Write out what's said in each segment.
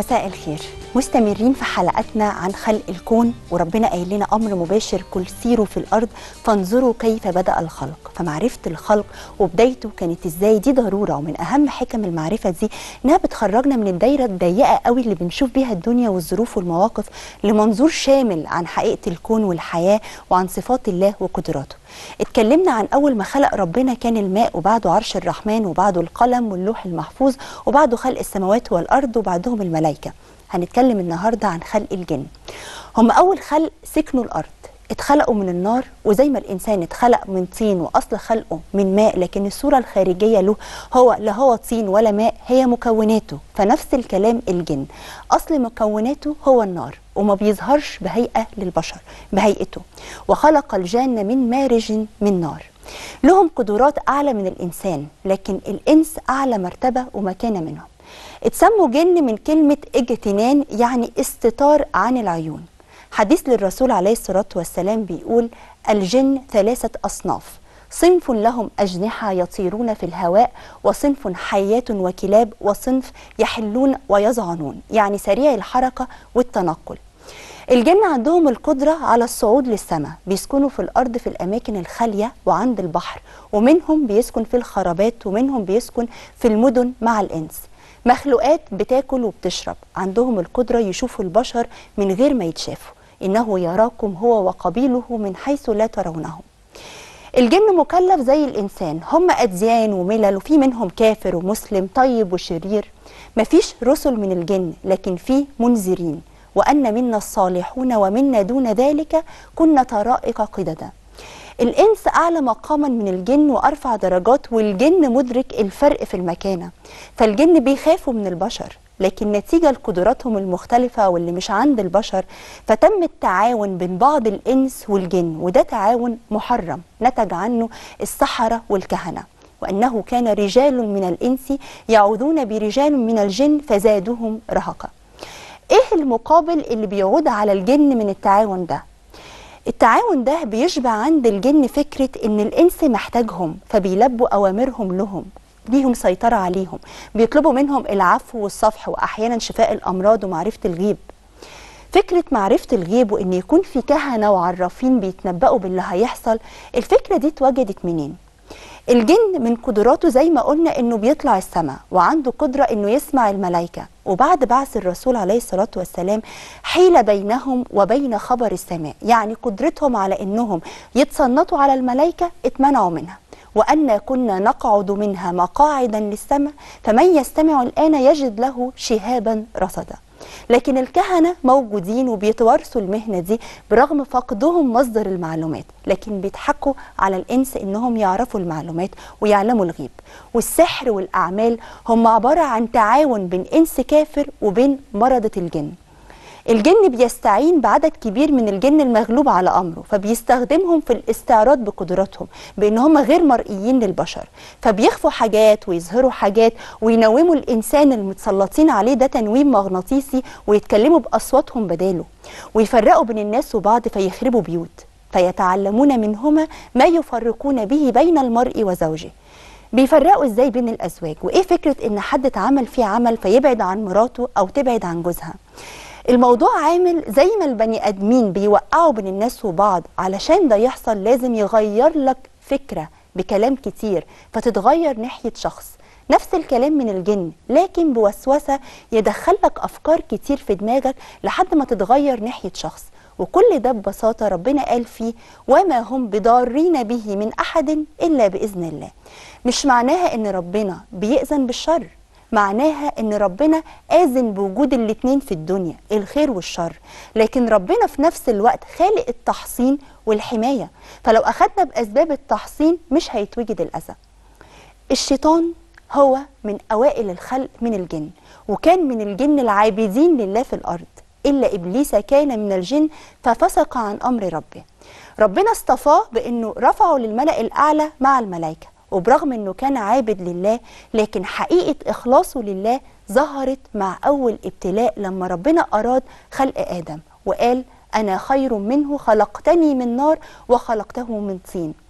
مساء الخير مستمرين في حلقاتنا عن خلق الكون وربنا قايل لنا امر مباشر كل سيروا في الارض فانظروا كيف بدا الخلق فمعرفه الخلق وبدايته كانت ازاي دي ضروره ومن اهم حكم المعرفه دي انها بتخرجنا من الدايره الضيقه قوي اللي بنشوف بيها الدنيا والظروف والمواقف لمنظور شامل عن حقيقه الكون والحياه وعن صفات الله وقدراته اتكلمنا عن اول ما خلق ربنا كان الماء وبعده عرش الرحمن وبعده القلم واللوح المحفوظ وبعده خلق السماوات والارض وبعدهم الملائكه هنتكلم النهارده عن خلق الجن هم اول خلق سكنوا الارض اتخلقوا من النار وزي ما الانسان اتخلق من طين واصل خلقه من ماء لكن الصوره الخارجيه له هو لا هو طين ولا ماء هي مكوناته فنفس الكلام الجن اصل مكوناته هو النار وما بيظهرش بهيئه للبشر بهيئته وخلق الجان من مارج من نار لهم قدرات اعلى من الانسان لكن الانس اعلى مرتبه ومكانه منهم اتسموا جن من كلمه اجتنان يعني استتار عن العيون حديث للرسول عليه الصلاة والسلام بيقول الجن ثلاثة أصناف صنف لهم أجنحة يطيرون في الهواء وصنف حيات وكلاب وصنف يحلون ويزعنون يعني سريع الحركة والتنقل الجن عندهم القدرة على الصعود للسماء بيسكنوا في الأرض في الأماكن الخالية وعند البحر ومنهم بيسكن في الخرابات ومنهم بيسكن في المدن مع الإنس مخلوقات بتاكل وبتشرب عندهم القدرة يشوفوا البشر من غير ما يتشافوا إنه يراكم هو وقبيله من حيث لا ترونهم الجن مكلف زي الإنسان هم أديان وملل وفي منهم كافر ومسلم طيب وشرير مفيش رسل من الجن لكن في منذرين وأن منا الصالحون ومنا دون ذلك كنا طرائق قددا الإنس أعلى مقاما من الجن وأرفع درجات والجن مدرك الفرق في المكانة فالجن بيخافوا من البشر لكن نتيجة لقدراتهم المختلفة واللي مش عند البشر فتم التعاون بين بعض الإنس والجن وده تعاون محرم نتج عنه السحرة والكهنة وأنه كان رجال من الإنس يعوذون برجال من الجن فزادهم رهقا إيه المقابل اللي بيعود على الجن من التعاون ده؟ التعاون ده بيشبع عند الجن فكرة إن الإنس محتاجهم فبيلبوا أوامرهم لهم ليهم سيطرة عليهم بيطلبوا منهم العفو والصفح وأحيانا شفاء الأمراض ومعرفة الغيب فكرة معرفة الغيب وإن يكون في كهنة وعرافين بيتنبأوا باللي هيحصل الفكرة دي اتوجدت منين؟ الجن من قدراته زي ما قلنا انه بيطلع السماء وعنده قدره انه يسمع الملائكه وبعد بعث الرسول عليه الصلاه والسلام حيل بينهم وبين خبر السماء يعني قدرتهم على انهم يتصنطوا على الملائكه اتمنعوا منها وأن كنا نقعد منها مقاعدا للسمع فمن يستمع الآن يجد له شهابا رصدا لكن الكهنة موجودين وبيتوارثوا المهنة دي برغم فقدهم مصدر المعلومات لكن بيضحكوا على الإنس إنهم يعرفوا المعلومات ويعلموا الغيب والسحر والأعمال هم عبارة عن تعاون بين إنس كافر وبين مرضة الجن الجن بيستعين بعدد كبير من الجن المغلوب على امره فبيستخدمهم في الاستعراض بقدراتهم بان هم غير مرئيين للبشر فبيخفوا حاجات ويظهروا حاجات وينوموا الانسان المتسلطين عليه ده تنويم مغناطيسي ويتكلموا باصواتهم بداله ويفرقوا بين الناس وبعض فيخربوا بيوت فيتعلمون منهما ما يفرقون به بين المرء وزوجه بيفرقوا ازاي بين الازواج وايه فكره ان حد اتعمل فيه عمل فيبعد عن مراته او تبعد عن جوزها الموضوع عامل زي ما البني ادمين بيوقعوا بين الناس وبعض علشان ده يحصل لازم يغير لك فكره بكلام كتير فتتغير ناحيه شخص نفس الكلام من الجن لكن بوسوسه يدخلك افكار كتير في دماغك لحد ما تتغير ناحيه شخص وكل ده ببساطه ربنا قال فيه وما هم بضارين به من احد الا باذن الله مش معناها ان ربنا بيأذن بالشر معناها ان ربنا اذن بوجود الاتنين في الدنيا الخير والشر لكن ربنا في نفس الوقت خالق التحصين والحمايه فلو اخدنا باسباب التحصين مش هيتوجد الاذى الشيطان هو من اوائل الخلق من الجن وكان من الجن العابدين لله في الارض الا ابليس كان من الجن ففسق عن امر ربه ربنا اصطفاه بانه رفعه للملا الاعلى مع الملائكه وبرغم انه كان عابد لله لكن حقيقه اخلاصه لله ظهرت مع اول ابتلاء لما ربنا اراد خلق ادم وقال انا خير منه خلقتني من نار وخلقته من طين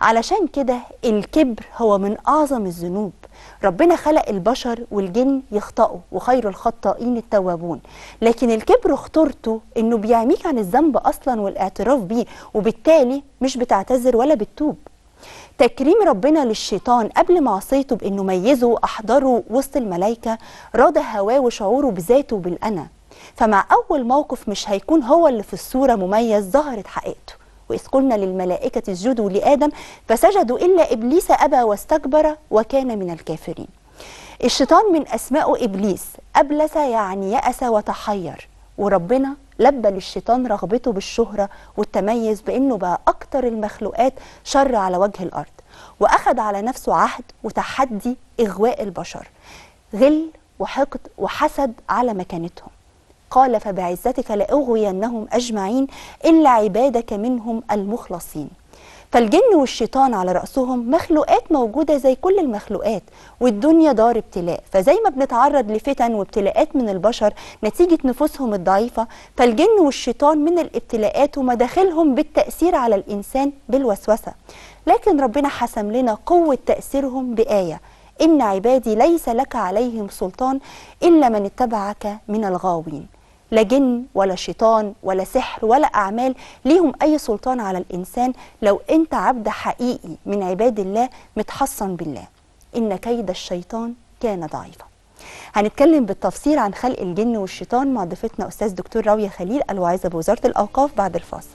علشان كده الكبر هو من أعظم الذنوب ربنا خلق البشر والجن يخطئوا وخير الخطائين التوابون لكن الكبر خطورته انه بيعميك عن الذنب اصلا والاعتراف بيه وبالتالي مش بتعتذر ولا بتتوب تكريم ربنا للشيطان قبل معصيته بانه ميزه واحضره وسط الملائكه راضى هواه وشعوره بذاته وبالانا فمع اول موقف مش هيكون هو اللي في الصوره مميز ظهرت حقيقته واذ قلنا للملائكه اسجدوا لادم فسجدوا الا ابليس ابى واستكبر وكان من الكافرين الشيطان من اسمائه ابليس ابلس يعني يأس وتحير وربنا لبى للشيطان رغبته بالشهرة والتميز بأنه بقى أكتر المخلوقات شر على وجه الأرض وأخذ على نفسه عهد وتحدي إغواء البشر غل وحقد وحسد على مكانتهم قال فبعزتك لأغوينهم أجمعين إلا عبادك منهم المخلصين فالجن والشيطان على رأسهم مخلوقات موجودة زي كل المخلوقات والدنيا دار ابتلاء فزي ما بنتعرض لفتن وابتلاءات من البشر نتيجة نفوسهم الضعيفة فالجن والشيطان من الابتلاءات ومداخلهم بالتأثير على الإنسان بالوسوسة لكن ربنا حسم لنا قوة تأثيرهم بآية إن عبادي ليس لك عليهم سلطان إلا من اتبعك من الغاوين لا جن ولا شيطان ولا سحر ولا أعمال ليهم أي سلطان على الإنسان لو أنت عبد حقيقي من عباد الله متحصن بالله إن كيد الشيطان كان ضعيفا هنتكلم بالتفصيل عن خلق الجن والشيطان مع ضيفتنا أستاذ دكتور راوية خليل الواعظة بوزارة الأوقاف بعد الفاصل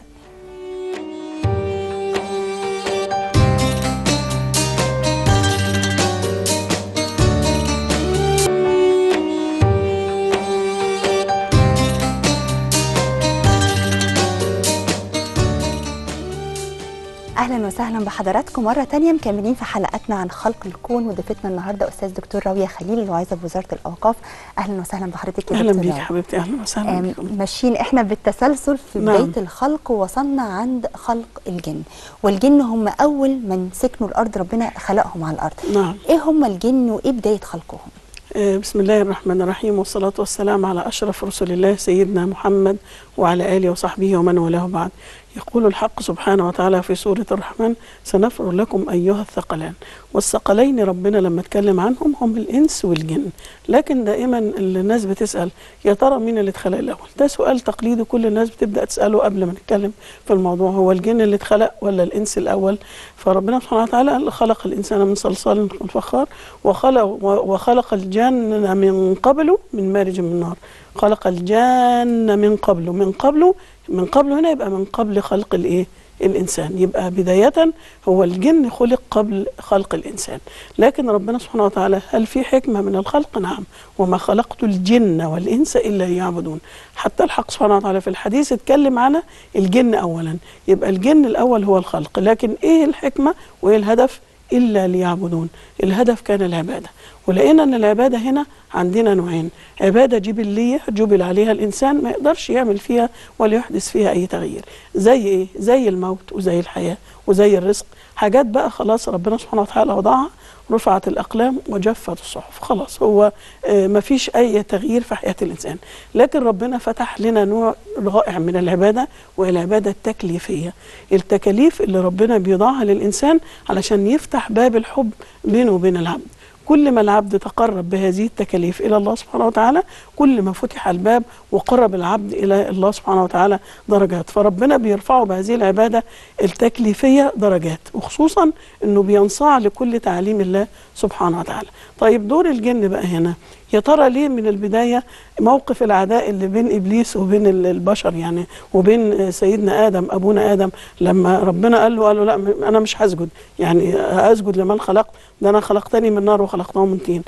اهلا وسهلا بحضراتكم مره تانية مكملين في حلقاتنا عن خلق الكون وضيفتنا النهارده استاذ دكتور راويه خليل الواعظه بوزاره الاوقاف اهلا وسهلا بحضرتك اهلا بيك حبيبتي اهلا وسهلا بكم ماشيين احنا بالتسلسل في نعم. بدايه الخلق ووصلنا عند خلق الجن والجن هم اول من سكنوا الارض ربنا خلقهم على الارض نعم ايه هم الجن وايه بدايه خلقهم بسم الله الرحمن الرحيم والصلاة والسلام على أشرف رسل الله سيدنا محمد وعلى آله وصحبه ومن والاه بعد يقول الحق سبحانه وتعالى في سورة الرحمن سنفر لكم أيها الثقلان والثقلين ربنا لما اتكلم عنهم هم الإنس والجن لكن دائما الناس بتسأل يا ترى مين اللي اتخلق الأول ده سؤال تقليدي كل الناس بتبدأ تسأله قبل ما نتكلم في الموضوع هو الجن اللي اتخلق ولا الإنس الأول فربنا سبحانه وتعالى خلق الإنسان من صلصال فخار وخلق, وخلق الجن من قبله من مارج من نار خلق الجان من قبله من قبله من قبل هنا يبقى من قبل خلق الايه الانسان يبقى بدايه هو الجن خلق قبل خلق الانسان لكن ربنا سبحانه وتعالى هل في حكمه من الخلق نعم وما خلقت الجن والانس الا ليعبدون حتى الحق سبحانه وتعالى في الحديث اتكلم على الجن اولا يبقى الجن الاول هو الخلق لكن ايه الحكمه وايه الهدف الا ليعبدون الهدف كان العباده ولقينا ان العباده هنا عندنا نوعين عباده جبليه جبل عليها الانسان ما يقدرش يعمل فيها ولا يحدث فيها اي تغيير زي ايه زي الموت وزي الحياه وزي الرزق حاجات بقى خلاص ربنا سبحانه وتعالى وضعها رفعت الأقلام وجفت الصحف خلاص هو ما فيش أي تغيير في حياة الإنسان لكن ربنا فتح لنا نوع رائع من العبادة وهي العبادة التكليفية التكاليف اللي ربنا بيضعها للإنسان علشان يفتح باب الحب بينه وبين العبد كل ما العبد تقرب بهذه التكاليف إلى الله سبحانه وتعالى كل ما فتح الباب وقرب العبد إلى الله سبحانه وتعالى درجات فربنا بيرفعه بهذه العبادة التكليفية درجات وخصوصا أنه بينصاع لكل تعليم الله سبحانه وتعالى طيب دور الجن بقى هنا يا ترى ليه من البداية موقف العداء اللي بين إبليس وبين البشر يعني وبين سيدنا آدم أبونا آدم لما ربنا قال له قال له لا أنا مش هسجد يعني أسجد لمن خلقت ده أنا خلقتني من نار وخلقته من طين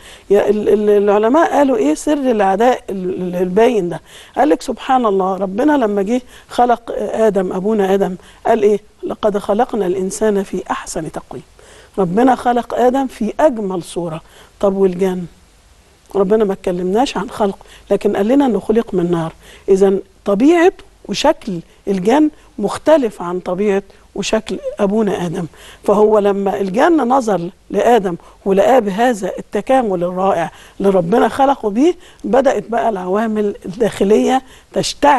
العلماء قالوا إيه سر العداء الباين ده قال لك سبحان الله ربنا لما جه خلق آدم أبونا آدم قال إيه لقد خلقنا الإنسان في أحسن تقويم ربنا خلق آدم في أجمل صورة طب والجن ربنا ما اتكلمناش عن خلق لكن قال لنا انه خلق من نار اذا طبيعه وشكل الجن مختلف عن طبيعه وشكل ابونا ادم فهو لما الجن نظر لادم ولقاه بهذا التكامل الرائع اللي ربنا خلقه بيه بدات بقى العوامل الداخليه تشتعل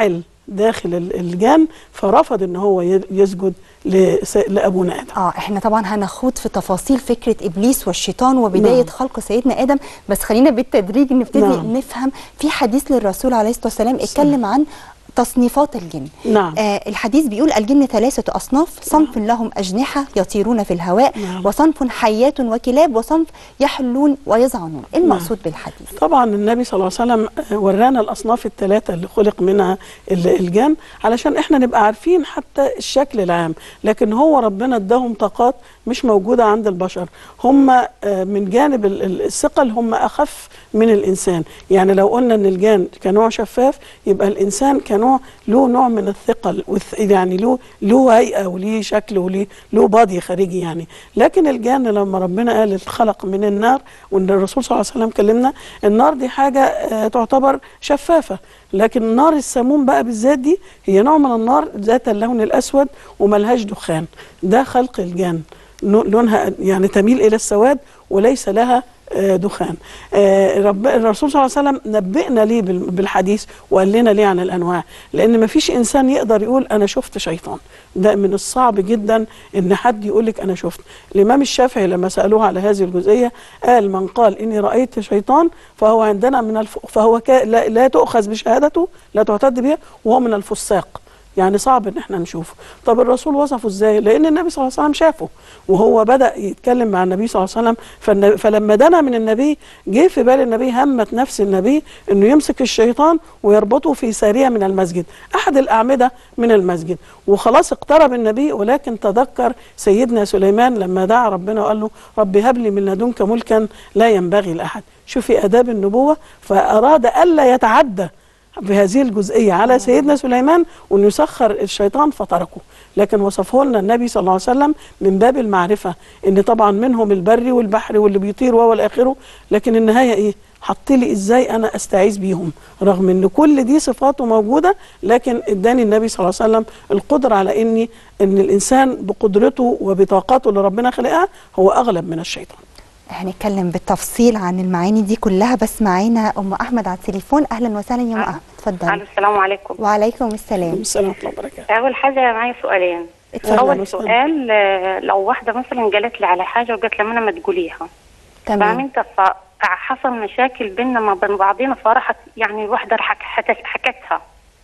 داخل ال- الجان فرفض ان هو ي- يسجد لس- لابونا ادم اه احنا طبعا هنخوض في تفاصيل فكره ابليس والشيطان وبدايه نعم. خلق سيدنا ادم بس خلينا بالتدريج نبتدي نعم. نفهم في حديث للرسول عليه الصلاه والسلام اتكلم عن تصنيفات الجن نعم. آه الحديث بيقول الجن ثلاثة أصناف صنف لهم أجنحة يطيرون في الهواء نعم. وصنف حيات وكلاب وصنف يحلون ويزعنون إيه المقصود بالحديث طبعا النبي صلى الله عليه وسلم ورانا الاصناف الثلاثه اللي خلق منها ال- الجان علشان احنا نبقى عارفين حتى الشكل العام لكن هو ربنا اداهم طاقات مش موجوده عند البشر هم آه، من جانب ال- ال- الثقل هم اخف من الانسان يعني لو قلنا ان الجان كنوع شفاف يبقى الانسان كنوع له نوع من الثقل والث- يعني له له هيئه وليه شكل وليه له بادي خارجي يعني لكن الجان لما ربنا قال خلق من النار وان الرسول صلى الله عليه وسلم كلمنا النار دي حاجه آه، تعتبر شفافه لكن نار السموم بقى بالذات دي هي نوع من النار ذات اللون الاسود وملهاش دخان ده خلق الجان نو- لونها يعني تميل الى السواد وليس لها آه، دخان آه، رب الرسول صلى الله عليه وسلم نبئنا ليه بال- بالحديث وقال لنا ليه عن الانواع لان ما فيش انسان يقدر يقول انا شفت شيطان ده من الصعب جدا ان حد يقول لك انا شفت الامام الشافعي لما سالوه على هذه الجزئيه قال من قال اني رايت شيطان فهو عندنا من الف... فهو ك... لا... لا تؤخذ بشهادته لا تعتد بها وهو من الفساق يعني صعب ان احنا نشوفه طب الرسول وصفه ازاي لان النبي صلى الله عليه وسلم شافه وهو بدا يتكلم مع النبي صلى الله عليه وسلم فالنبي فلما دنا من النبي جه في بال النبي همت نفس النبي انه يمسك الشيطان ويربطه في ساريه من المسجد احد الاعمده من المسجد وخلاص اقترب النبي ولكن تذكر سيدنا سليمان لما دعا ربنا وقال له رب هب لي من لدنك ملكا لا ينبغي لاحد شوفي اداب النبوه فاراد الا يتعدى بهذه الجزئية على سيدنا سليمان وأن يسخر الشيطان فتركه لكن وصفه لنا النبي صلى الله عليه وسلم من باب المعرفة أن طبعا منهم البري والبحري واللي بيطير وهو الآخره لكن النهاية إيه حط لي ازاي انا استعيذ بيهم رغم ان كل دي صفاته موجوده لكن اداني النبي صلى الله عليه وسلم القدره على اني ان الانسان بقدرته وبطاقاته اللي ربنا خلقها هو اغلب من الشيطان هنتكلم بالتفصيل عن المعاني دي كلها بس معانا ام احمد على التليفون اهلا وسهلا يا ام احمد اتفضلي الو السلام عليكم وعليكم السلام السلام ورحمه الله وبركاته اول حاجه معايا سؤالين اتفضلي. اول وسهلا. سؤال آه، لو واحده مثلا قالت لي على حاجه وقالت لي انا ما تقوليها فاهم تمام انت فحصل مشاكل بيننا ما بين بعضينا فراحت يعني الواحده حك- حكت- حكتها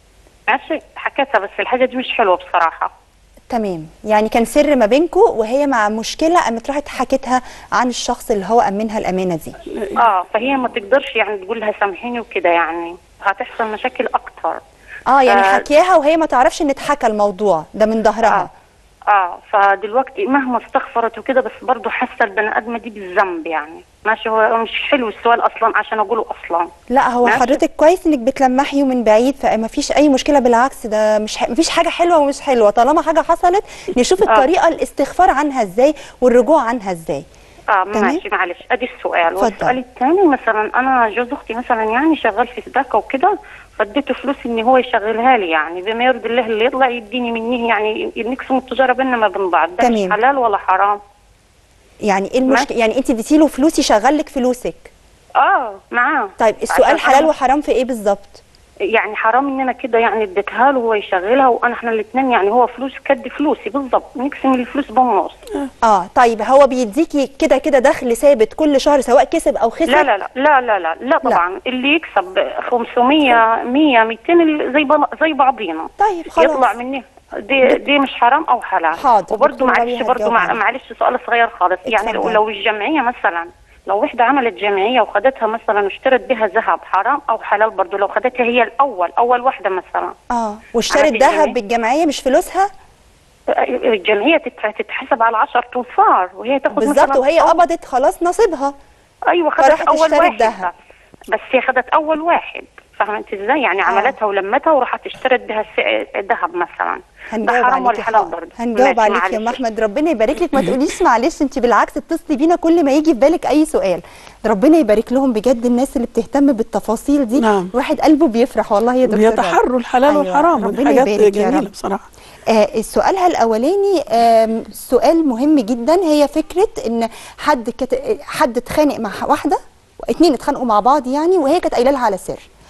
ماشي حكتها بس الحاجه دي مش حلوه بصراحه تمام يعني كان سر ما بينكم وهي مع مشكله قامت راحت حكتها عن الشخص اللي هو امنها الامانه دي اه فهي ما تقدرش يعني تقول لها سامحيني وكده يعني هتحصل مشاكل اكتر اه يعني آه. حكيها وهي ما تعرفش ان اتحكى الموضوع ده من ظهرها اه اه فدلوقتي مهما استغفرت وكده بس برضه حاسه البني ادمه دي بالذنب يعني ماشي هو مش حلو السؤال اصلا عشان اقوله اصلا لا هو ماشي. حضرتك كويس انك بتلمحي من بعيد فما فيش اي مشكله بالعكس ده مش ح... مفيش حاجه حلوه ومش حلوه طالما حاجه حصلت نشوف آه. الطريقه الاستغفار عنها ازاي والرجوع عنها ازاي اه تمام. ماشي معلش ادي السؤال اتفضل. والسؤال الثاني مثلا انا جوز اختي مثلا يعني شغال في سباكه وكده فاديته فلوس ان هو يشغلها لي يعني بما يرضي الله اللي يطلع يديني منه يعني نقسم التجاره بيننا ما بين بعض ده تمام. مش حلال ولا حرام يعني ايه المشكله يعني انت اديتي له فلوس يشغل لك فلوسك اه معاه طيب السؤال عشان حلال أنا- وحرام في ايه بالظبط يعني حرام ان انا كده يعني اديتها له وهو يشغلها وانا احنا الاثنين يعني هو فلوس كد فلوسي بالظبط نقسم الفلوس بالنص اه طيب هو بيديكي كده كده دخل ثابت كل شهر سواء كسب او خسر لا لا لا لا لا لا لا طبعا اللي يكسب 500 100 200 اللي زي بل- زي بعضينا طيب خلاص يطلع مني دي دي مش حرام او حلال حاضر، وبرضه دكتورة معلش ربيع برضه هتجاوب مع عليك. معلش سؤال صغير خالص يعني لو, اتفضل. لو الجمعيه مثلا لو واحدة عملت جمعية وخدتها مثلا واشترت بها ذهب حرام أو حلال برضه لو خدتها هي الأول أول واحدة مثلا اه واشترت عملت ذهب الجمعية؟ بالجمعيه مش فلوسها الجمعية تت- تتحسب على 10 تنفار وهي تاخد بالظبط مثلا وهي أول- قبضت خلاص نصيبها ايوه خدت فراحت اول اشترت واحد دهب. بس هي خدت اول واحد فهمت ازاي يعني عملتها ولمتها وراحت اشترت بها الس- ذهب مثلا ده هنجاوب حرام عليك ولا يا حلال حاضر برضه هنجاوب ماشي، عليك يا ام معلش. احمد ربنا يبارك لك ما تقوليش معلش انت بالعكس اتصلي بينا كل ما يجي في بالك اي سؤال ربنا يبارك لهم بجد الناس اللي بتهتم بالتفاصيل دي نعم. الواحد قلبه بيفرح والله يا دكتور بيتحروا الحلال أيوة، والحرام ودي ربنا حاجات يبارك يا جميله رب. بصراحه آه سؤالها الاولاني آم، سؤال مهم جدا هي فكره ان حد كت... حد اتخانق مع واحده اتنين اتخانقوا مع بعض يعني وهي كانت قايله لها على سر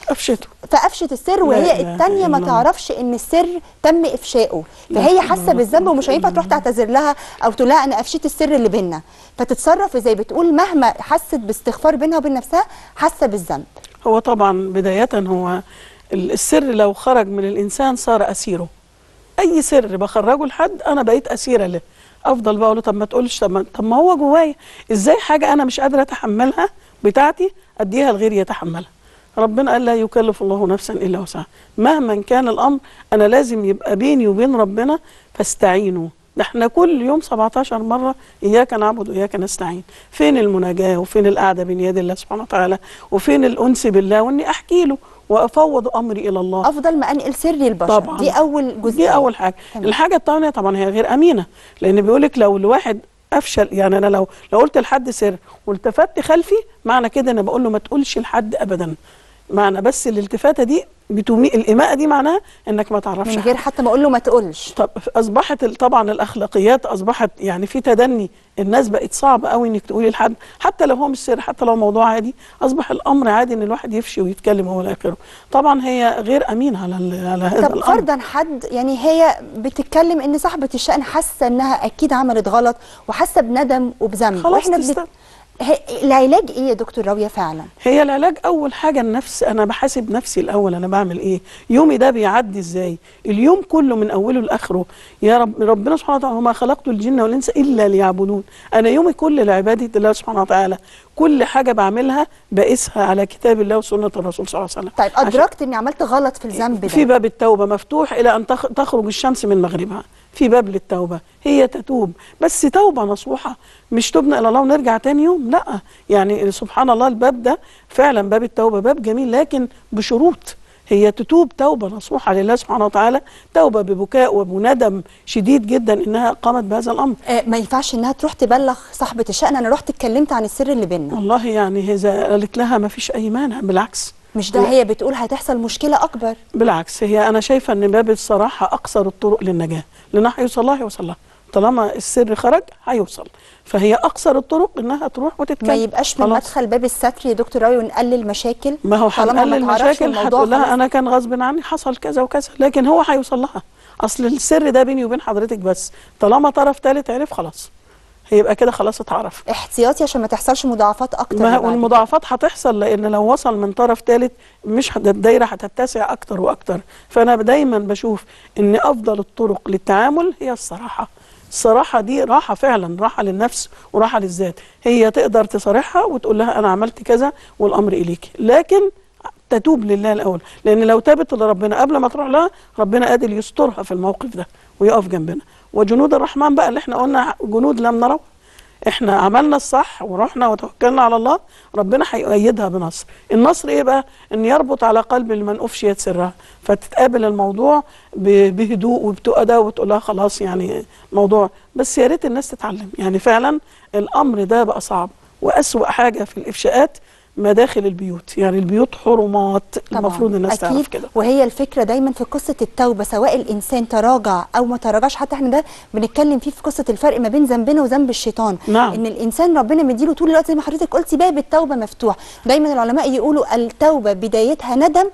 قفشته فقفشت السر لا وهي إله التانية ما إلا الله. تعرفش ان السر تم افشائه لا فهي إله حاسه إلا بالذنب الله. ومش هينفع تروح تعتذر لها او تقول لها انا افشيت السر اللي بينا فتتصرف زي بتقول مهما حست باستغفار بينها وبين نفسها حاسه بالذنب هو طبعا بداية هو ال- السر لو خرج من الإنسان صار أسيره أي سر بخرجه لحد أنا بقيت أسيرة له أفضل بقى أقول له طب ما تقولش طب ما, طب ما هو جوايا إزاي حاجة أنا مش قادرة أتحملها بتاعتي أديها لغيري يتحملها ربنا قال لا يكلف الله نفسا إلا وسعها مهما كان الأمر أنا لازم يبقى بيني وبين ربنا فاستعينوا ده احنا كل يوم 17 مرة إياك نعبد وإياك نستعين فين المناجاة وفين القعدة بين يد الله سبحانه وتعالى وفين الأنس بالله وإني أحكي له وأفوض أمري إلى الله افضل ما انقل سري للبشر طبعاً. دي اول جزء دي اول حاجه تمام. الحاجه الثانيه طبعا هي غير امينه لان بيقولك لو الواحد افشل يعني انا لو لو قلت لحد سر والتفت خلفي معنى كده انا بقول له ما تقولش لحد ابدا معنى بس الالتفاته دي بتومي الإماءة دي معناها انك ما تعرفش من غير حتى ما اقول له ما تقولش طب اصبحت ال- طبعا الاخلاقيات اصبحت يعني في تدني الناس بقت صعب قوي انك تقولي لحد حتى لو هو مش سر حتى لو موضوع عادي اصبح الامر عادي ان الواحد يفشي ويتكلم وهو لا اخره طبعا هي غير امينه على ال- على هذا طب الامر فرضا حد يعني هي بتتكلم ان صاحبه الشأن حاسه انها اكيد عملت غلط وحاسه بندم وبذنب خلاص واحنا تستاهل. هي- العلاج ايه يا دكتور راويه فعلا هي العلاج اول حاجه النفس انا بحاسب نفسي الاول انا بعمل ايه يومي ده بيعدي ازاي اليوم كله من اوله لاخره يا رب ربنا سبحانه وتعالى وما خلقت الجن والانس الا ليعبدون انا يومي كل لعباده الله سبحانه وتعالى كل حاجه بعملها بقيسها على كتاب الله وسنه الرسول صلى الله عليه وسلم طيب عشان- ادركت اني عملت غلط في الذنب ده في باب التوبة مفتوح إلى أن تخ- تخرج الشمس من مغربها في باب للتوبة هي تتوب بس توبة نصوحة مش تبنى إلى الله ونرجع تاني يوم لا يعني سبحان الله الباب ده فعلا باب التوبة باب جميل لكن بشروط هي تتوب توبة نصوحة لله سبحانه وتعالى توبة ببكاء وبندم شديد جدا إنها قامت بهذا الأمر آه ما ينفعش انها تروح تبلغ صاحبه الشأن انا رحت اتكلمت عن السر اللي بينا والله يعني إذا قالت لها ما فيش أي مانع بالعكس مش ده هي بتقول هتحصل مشكله اكبر بالعكس هي انا شايفه ان باب الصراحه اقصر الطرق للنجاه لانها هيوصل لها هيوصل لها طالما السر خرج هيوصل فهي اقصر الطرق انها تروح وتتكلم ما يبقاش من خلاص. مدخل باب الستر يا دكتور راوي ونقلل مشاكل ما هو طالما هنقلل تعرفش مشاكل الموضوع هتقول لها خلاص. انا كان غصب عني حصل كذا وكذا لكن هو هيوصل لها اصل السر ده بيني وبين حضرتك بس طالما طرف ثالث عرف خلاص هيبقى كده خلاص اتعرف احتياطي عشان ما تحصلش مضاعفات اكتر ما بعد كده. والمضاعفات هتحصل لان لو وصل من طرف ثالث مش هت- الدايره هتتسع اكتر واكتر فانا دايما بشوف ان افضل الطرق للتعامل هي الصراحه الصراحه دي راحه فعلا راحه للنفس وراحه للذات هي تقدر تصارحها وتقول لها انا عملت كذا والامر اليك لكن تتوب لله الاول لان لو تابت لربنا قبل ما تروح لها ربنا قادر يسترها في الموقف ده ويقف جنبنا وجنود الرحمن بقى اللي احنا قلنا جنود لم نروها احنا عملنا الصح ورحنا وتوكلنا على الله ربنا هيؤيدها بنصر النصر ايه بقى ان يربط على قلب من افشيت سرها فتتقابل الموضوع ب- بهدوء وبتؤدى وتقول لها خلاص يعني موضوع بس يا ريت الناس تتعلم يعني فعلا الامر ده بقى صعب واسوا حاجه في الافشاءات مداخل البيوت يعني البيوت حرمات طبعاً، المفروض الناس تعرف أكيد كده وهي الفكرة دايما في قصة التوبة سواء الإنسان تراجع أو ما تراجعش حتى احنا ده بنتكلم فيه في قصة الفرق ما بين ذنبنا وذنب الشيطان نعم. إن الإنسان ربنا مديله طول الوقت زي ما حضرتك قلتي باب التوبة مفتوح دايما العلماء يقولوا التوبة بدايتها ندم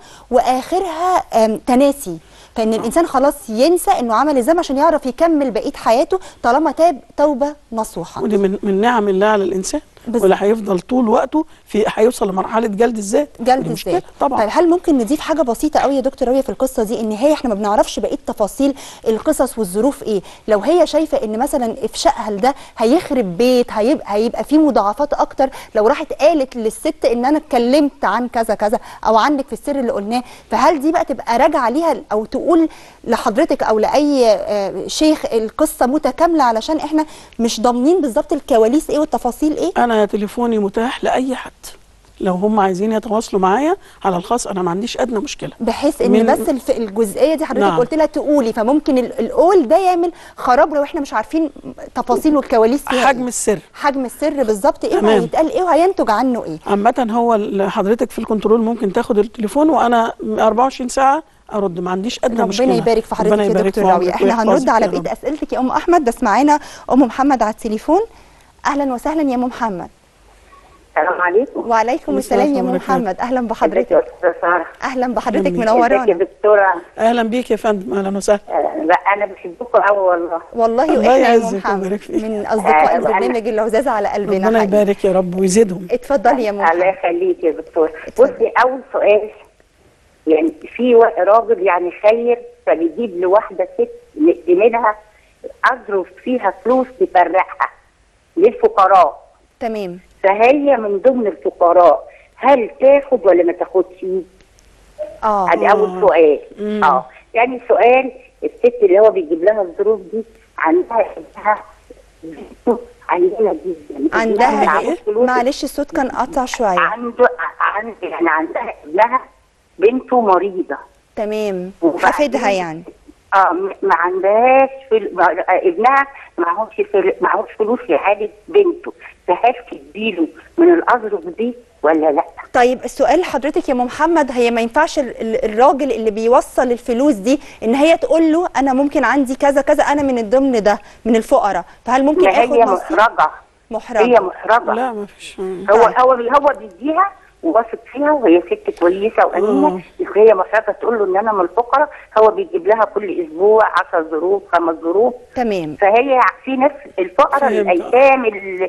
وآخرها آم، تناسي فإن الإنسان خلاص ينسى إنه عمل الذنب عشان يعرف يكمل بقية حياته طالما تاب توبة نصوحة ودي من, من نعم الله على الانسان بالظبط. ولا هيفضل طول وقته في هيوصل لمرحله جلد الذات جلد ودي مشكلة ازاي طبعا طيب هل ممكن نضيف حاجه بسيطه قوي يا دكتور راويه في القصه دي ان هي احنا ما بنعرفش بقيه تفاصيل القصص والظروف ايه لو هي شايفه ان مثلا افشائها لده هيخرب بيت هيبقى هيبقى فيه مضاعفات اكتر لو راحت قالت للست ان انا اتكلمت عن كذا كذا او عنك في السر اللي قلناه فهل دي بقى تبقى راجعه ليها او تقول لحضرتك او لاي آه، شيخ القصه متكامله علشان احنا مش ضامنين بالظبط الكواليس ايه والتفاصيل ايه انا تليفوني متاح لاي حد لو هم عايزين يتواصلوا معايا على الخاص انا ما عنديش ادنى مشكله بحيث ان من- بس الف... الجزئيه دي حضرتك نعم. قلت لها تقولي فممكن ال- القول ده يعمل خراب لو احنا مش عارفين تفاصيل والكواليس فيها حجم إيه. السر حجم السر بالظبط ايه تمام. وهيتقال ايه وهينتج عنه ايه عامة هو ال- حضرتك في الكنترول ممكن تاخد التليفون وانا 24 ساعة ارد ما عنديش ادنى مشكلة ربنا يبارك في ربنا حضرتك يا يبارك دكتور في راوي عمرك احنا هنرد ويحفظك على يا رب. بقيه اسئلتك يا ام احمد بس معانا ام محمد على التليفون اهلا وسهلا يا ام محمد السلام عليكم وعليكم السلام السلام يا ام وبركاته. محمد اهلا ازيك بحضرتك يا استاذه ساره اهلا بحضرتك أهلا بيك. ازيك يا منورانا دكتوره اهلا بيك يا فندم اهلا وسهلا آه، لا انا بحبكم قوي والله والله الله واحنا يا ام يعزك محمد ويبارك فيك. من اصدقاء آه، البرنامج العزاز على قلبنا ربنا حقيقي. يبارك يا رب ويزيدهم اتفضلي يا ام الله محمد يخليك يا دكتور اتفضل. بصي اول سؤال يعني في وا- راجل يعني خير فبيجيب لواحده ست منها اصرف فيها فلوس تفرحها للفقراء تمام فهي من ضمن الفقراء هل تاخد ولا ما تاخدش؟ اه ادي اول سؤال مم. اه يعني سؤال الست اللي هو بيجيب لها الظروف دي عندها ابنها بنته عيانه جدا عندها ابنها معهوش ايه فلوس. معلش الصوت كان قطع شويه عنده عند يعني عندها ابنها بنته مريضه تمام وبعدين- حفيدها يعني اه م- ما عندهاش فل... ما- آه، ابنها معهوش فل... معهوش فلوس يعالج بنته فهل تديله من الاظرف دي ولا لا؟ طيب السؤال لحضرتك يا ام محمد هي ما ينفعش ال- ال- الراجل اللي بيوصل الفلوس دي ان هي تقول له انا ممكن عندي كذا كذا انا من الضمن ده من الفقراء فهل ممكن ما اخد هي نصيب محرجه محرجه هي محرجه لا ما فيش هو طيب. هو هو بيديها وواثق فيها وهي ست كويسه وامينه هي محرجه تقول له ان انا من الفقراء هو بيجيب لها كل اسبوع 10 ظروف خمس ظروف تمام فهي في ناس الفقراء فهمت. الايتام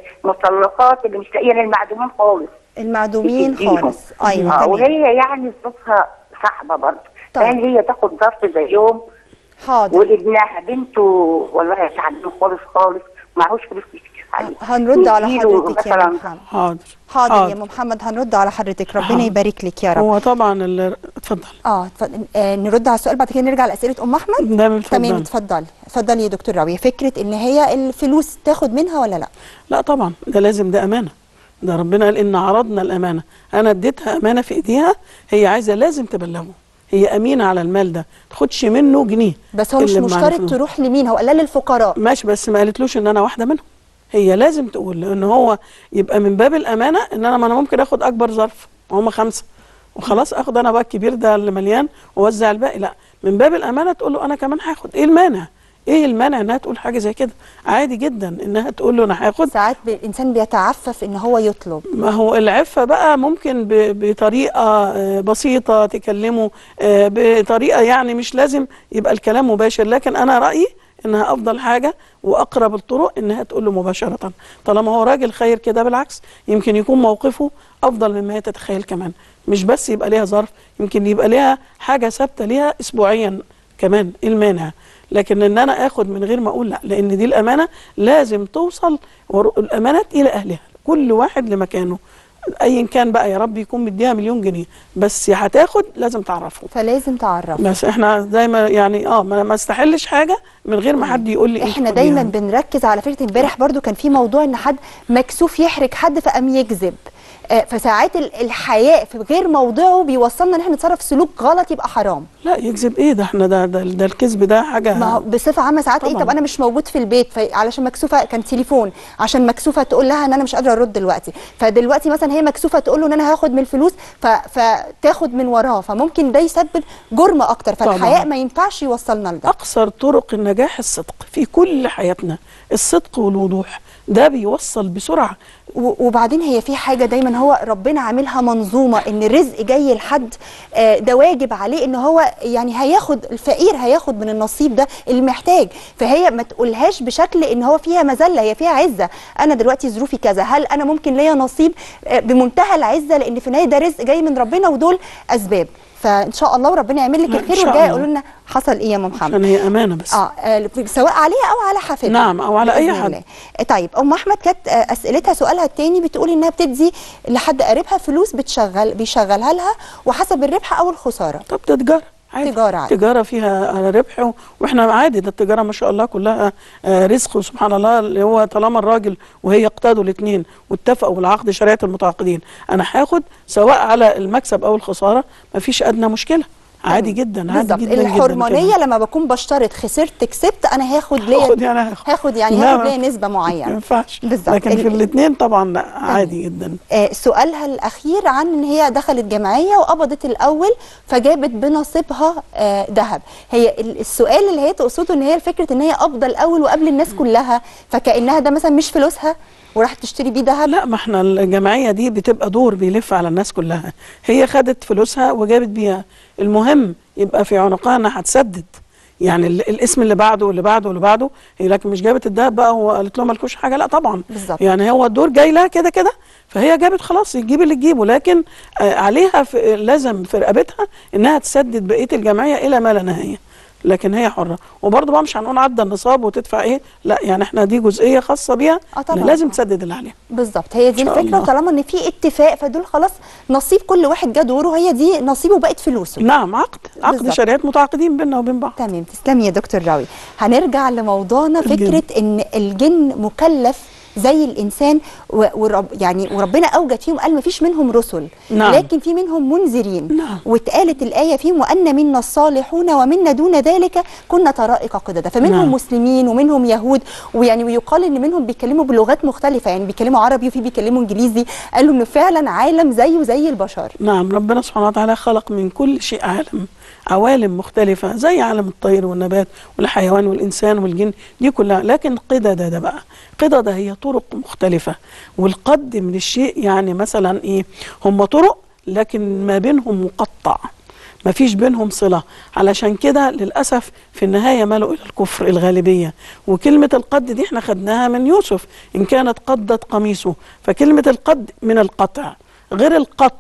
المطلقات اللي مش لاقيين المعدومين خالص المعدومين بتديهم. خالص ايوه آه، تمام وهي يعني ظروفها صعبه برضه طيب. فهل هي تاخد ظرف زيهم حاضر وابنها بنته والله تعبان خالص خالص معهوش فلوس كتير عليه هنرد على نديله حضرتك يا مثلا ام محمد حاضر حاضر يا ام محمد هنرد على حضرتك ربنا حاضر. يبارك لك يا رب هو طبعا ال- اتفضل اه اتفضل آه نرد على السؤال بعد كده نرجع لاسئله ام احمد ده اتفضل. تمام اتفضلي اتفضلي يا دكتور راويه فكره ان هي الفلوس تاخد منها ولا لا لا طبعا ده لازم ده امانه ده ربنا قال ان عرضنا الامانه انا اديتها امانه في ايديها هي عايزه لازم تبلغه هي امينه على المال ده تاخدش منه جنيه بس هو مش إلا بمعنى مشترط فلوس. تروح لمين هو قال لها للفقراء ماشي بس ما قالتلوش ان انا واحده منهم هي لازم تقول لان هو يبقى من باب الامانه ان انا ما انا ممكن اخد اكبر ظرف هم خمسه وخلاص اخد انا بقى الكبير ده اللي مليان واوزع الباقي لا من باب الامانه تقول له انا كمان هاخد ايه المانع ايه المانع انها تقول حاجه زي كده عادي جدا انها تقول له انا هاخد ساعات ب- الانسان بيتعفف ان هو يطلب ما هو العفة بقى ممكن ب- بطريقة آه، بسيطة تكلمه آه، بطريقة يعني مش لازم يبقى الكلام مباشر لكن أنا رأيي إنها أفضل حاجة وأقرب الطرق إنها تقول له مباشرة طالما هو راجل خير كده بالعكس يمكن يكون موقفه أفضل مما هي تتخيل كمان مش بس يبقى ليها ظرف يمكن يبقى ليها حاجة ثابتة ليها أسبوعيا كمان إيه المانع لكن ان انا اخد من غير ما اقول لا لان دي الامانه لازم توصل ور- الامانات الى اهلها كل واحد لمكانه ايا كان بقى يا رب يكون مديها مليون جنيه بس هتاخد لازم تعرفه فلازم تعرف بس احنا دايما يعني اه ما ما استحلش حاجه من غير ما حد يقول لي احنا انت دايما خديها. بنركز على فكره امبارح برضو كان في موضوع ان حد مكسوف يحرج حد فقام يكذب آه، فساعات ال- الحياء في غير موضعه بيوصلنا ان احنا نتصرف سلوك غلط يبقى حرام لا يكذب ايه ده احنا ده ده, ده الكذب ده حاجه ما هو بصفه عامه ساعات ايه طبعاً. طب انا مش موجود في البيت علشان مكسوفه كان تليفون عشان مكسوفه تقول لها ان انا مش قادره ارد دلوقتي فدلوقتي مثلا هي مكسوفه تقول له ان انا هاخد من الفلوس ف... فتاخد من وراه فممكن ده يسبب جرم اكتر طبعاً. فالحياء ما ينفعش يوصلنا لده اقصر طرق النجاح الصدق في كل حياتنا الصدق والوضوح ده بيوصل بسرعه و- وبعدين هي في حاجه دايما هو ربنا عاملها منظومه ان الرزق جاي لحد آه، ده واجب عليه ان هو يعني هياخد الفقير هياخد من النصيب ده اللي محتاج فهي ما تقولهاش بشكل ان هو فيها مذله هي فيها عزه انا دلوقتي ظروفي كذا هل انا ممكن ليا نصيب آه، بمنتهى العزه لان في النهايه ده رزق جاي من ربنا ودول اسباب فان شاء الله وربنا يعمل لك لا، إن الخير شاء والجاي الله. يقولوا لنا حصل ايه يا ام محمد عشان هي امانه بس اه آه، سواء عليها او على حفيدها نعم، أو على أي بإذن حد. الله. آه، طيب ام احمد كانت آه، اسئلتها سؤالها الثاني بتقول انها بتدي لحد قريبها فلوس بتشغل بيشغلها لها وحسب الربح او الخساره طب ده تجاره عادي تجارة عادي. تجاره فيها ربح و- واحنا عادي ده التجاره ما شاء الله كلها آه، رزق وسبحان الله اللي هو طالما الراجل وهي اقتادوا الاثنين واتفقوا بالعقد شريعه المتعاقدين انا هاخد سواء على المكسب او الخساره ما فيش ادنى مشكله عادي جدا عادي بالظبط جدا جدا الحرمانيه كمان. لما بكون بشترط خسرت كسبت انا هاخد ليا هاخد يعني هاخد هاخد يعني لا، هاخد ليا نسبه ما معينه ينفعش بالظبط. لكن في ال- الاثنين طبعا لا، عادي جدا آه، سؤالها الاخير عن ان هي دخلت جمعيه وقبضت الاول فجابت بنصيبها آه، ذهب هي ال- السؤال اللي هي تقصده ان هي فكره ان هي قابضه الاول وقبل الناس كلها فكانها ده مثلا مش فلوسها وراحت تشتري بيه ذهب لا ما احنا الجمعيه دي بتبقى دور بيلف على الناس كلها هي خدت فلوسها وجابت بيها المهم يبقى في عنقها انها هتسدد يعني ال- الاسم اللي بعده واللي بعده واللي بعده هي لكن مش جابت الدهب بقى وقالت لهم مالكوش حاجه لا طبعا بالظبط. يعني هو الدور جاي لها كده كده فهي جابت خلاص تجيب اللي تجيبه لكن آه، عليها في لازم في رقبتها انها تسدد بقيه الجمعيه الى ما لا نهايه لكن هي حره وبرضه بقى مش هنقول عدى النصاب وتدفع ايه لا يعني احنا دي جزئيه خاصه بيها آه طبعاً. إن لازم تسدد اللي عليها بالظبط هي دي إن شاء الفكره الله. طالما ان في اتفاق فدول خلاص نصيب كل واحد جه دوره هي دي نصيبه بقت فلوسه نعم عقد عقد بالظبط. شريعه متعاقدين بيننا وبين بعض تمام تسلمي يا دكتور راوي هنرجع لموضوعنا الجن. فكره ان الجن مكلف زي الانسان و- ورب يعني وربنا اوجد فيهم قال ما فيش منهم رسل نعم. لكن في منهم منذرين نعم. واتقالت الايه فيهم وان منا الصالحون ومنا دون ذلك كنا طرائق قددا فمنهم نعم. مسلمين ومنهم يهود ويعني ويقال ان منهم بيتكلموا بلغات مختلفه يعني بيتكلموا عربي وفي بيتكلموا انجليزي قالوا انه فعلا عالم زيه زي البشر نعم ربنا سبحانه وتعالى خلق من كل شيء عالم عوالم مختلفة زي عالم الطير والنبات والحيوان والإنسان والجن دي كلها لكن قددة ده بقى قددة هي طرق مختلفة والقد من الشيء يعني مثلا إيه هم طرق لكن ما بينهم مقطع ما فيش بينهم صلة علشان كده للأسف في النهاية ملوا إلى الكفر الغالبية وكلمة القد دي احنا خدناها من يوسف إن كانت قدت قميصه فكلمة القد من القطع غير القط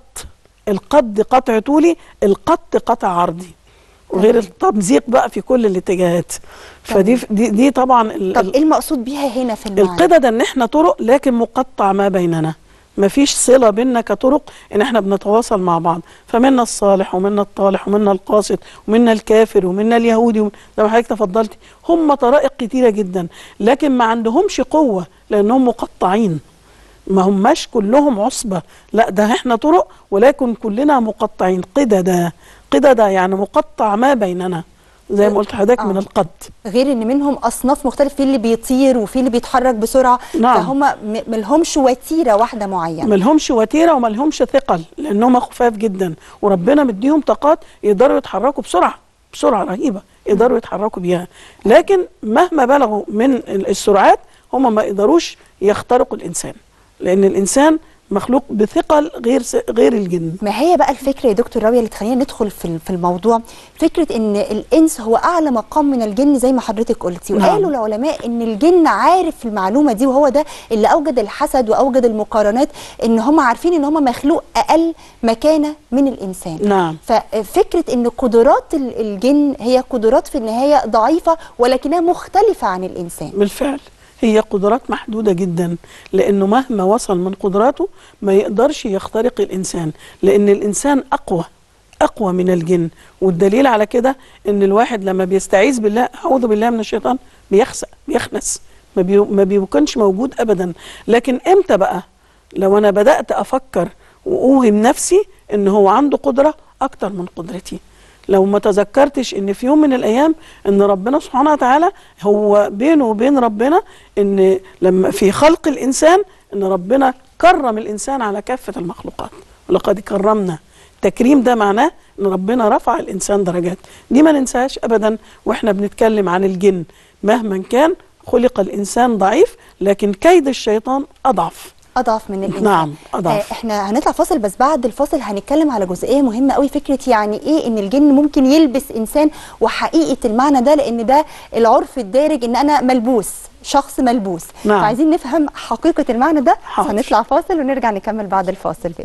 القد قطع طولي القط قطع عرضي وغير التمزيق بقى في كل الاتجاهات فدي دي, دي طبعا ال- طب ال- ايه المقصود بيها هنا في المعنى القدد ان احنا طرق لكن مقطع ما بيننا مفيش صله بيننا كطرق ان احنا بنتواصل مع بعض فمنا الصالح ومنا الطالح ومنا القاسط ومنا الكافر ومنا اليهودي وم- زي ما حضرتك تفضلتي هم طرائق كتيره جدا لكن ما عندهمش قوه لانهم مقطعين ما هماش كلهم عصبه لا ده احنا طرق ولكن كلنا مقطعين قددا قددا يعني مقطع ما بيننا زي ما قلت لحضرتك آه. من القد غير ان منهم اصناف مختلفه في اللي بيطير وفي اللي بيتحرك بسرعه نعم. فهم م- ملهمش وتيره واحده معينه ملهمش وتيره وملهمش ثقل لانهم خفاف جدا وربنا مديهم طاقات يقدروا يتحركوا بسرعه بسرعه رهيبه يقدروا يتحركوا بيها لكن مهما بلغوا من ال- السرعات هم ما يقدروش يخترقوا الانسان لان الانسان مخلوق بثقل غير س- غير الجن ما هي بقى الفكره يا دكتور راويه اللي تخلينا ندخل في ال- في الموضوع فكره ان الانس هو اعلى مقام من الجن زي ما حضرتك قلتي نعم. وقالوا العلماء ان الجن عارف المعلومه دي وهو ده اللي اوجد الحسد واوجد المقارنات ان هم عارفين ان هم مخلوق اقل مكانه من الانسان نعم ففكره ان قدرات ال- الجن هي قدرات في النهايه ضعيفه ولكنها مختلفه عن الانسان بالفعل هي قدرات محدودة جدا لأنه مهما وصل من قدراته ما يقدرش يخترق الإنسان لأن الإنسان أقوى أقوى من الجن والدليل على كده إن الواحد لما بيستعيذ بالله أعوذ بالله من الشيطان بيخسأ بيخنس ما, بي ما بيكونش موجود أبدا لكن إمتى بقى لو أنا بدأت أفكر وأوهم نفسي إن هو عنده قدرة أكتر من قدرتي لو ما تذكرتش ان في يوم من الايام ان ربنا سبحانه وتعالى هو بينه وبين ربنا ان لما في خلق الانسان ان ربنا كرم الانسان على كافه المخلوقات ولقد كرمنا تكريم ده معناه ان ربنا رفع الانسان درجات دي ما ننساهاش ابدا واحنا بنتكلم عن الجن مهما كان خلق الانسان ضعيف لكن كيد الشيطان اضعف اضعف من الانسان نعم، أضعف. آه احنا هنطلع فاصل بس بعد الفاصل هنتكلم على جزئيه مهمه قوي فكره يعني ايه ان الجن ممكن يلبس انسان وحقيقه المعنى ده لان ده العرف الدارج ان انا ملبوس شخص ملبوس نعم. فعايزين نفهم حقيقه المعنى ده حاضر. هنطلع فاصل ونرجع نكمل بعد الفاصل باذن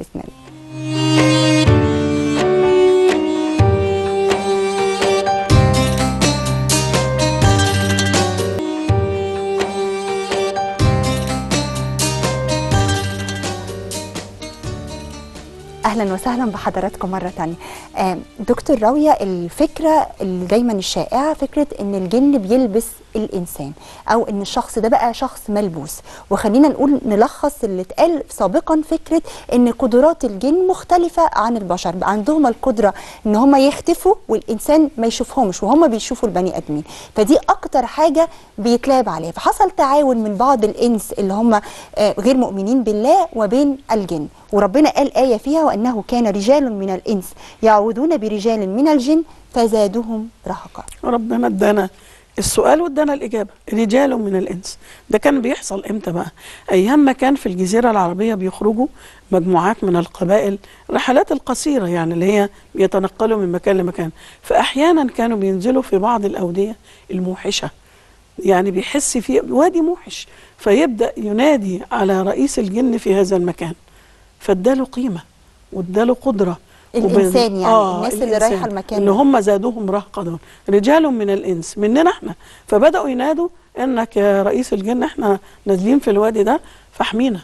الله اهلا وسهلا بحضراتكم مره تانية آه، دكتور راويه الفكره اللي دايما الشائعه فكره ان الجن بيلبس الانسان او ان الشخص ده بقى شخص ملبوس وخلينا نقول نلخص اللي اتقال سابقا فكره ان قدرات الجن مختلفه عن البشر بقى عندهم القدره ان هم يختفوا والانسان ما يشوفهمش وهم بيشوفوا البني ادمين فدي اكتر حاجه بيتلعب عليها فحصل تعاون من بعض الانس اللي هم آه، غير مؤمنين بالله وبين الجن وربنا قال آية فيها وأنه كان رجال من الإنس يعوذون برجال من الجن فزادهم رهقا ربنا ادانا السؤال وادانا الاجابه رجال من الانس ده كان بيحصل امتى بقى ايام ما كان في الجزيره العربيه بيخرجوا مجموعات من القبائل رحلات القصيره يعني اللي هي بيتنقلوا من مكان لمكان فاحيانا كانوا بينزلوا في بعض الاوديه الموحشه يعني بيحس في وادي موحش فيبدا ينادي على رئيس الجن في هذا المكان فاداله قيمه واداله قدره الإنسان يعني، الناس اللي الإنسان. رايحة المكان ان ده. هم زادوهم رهقا دول رجال من الانس مننا احنا فبداوا ينادوا انك يا رئيس الجن احنا نازلين في الوادي ده فاحمينا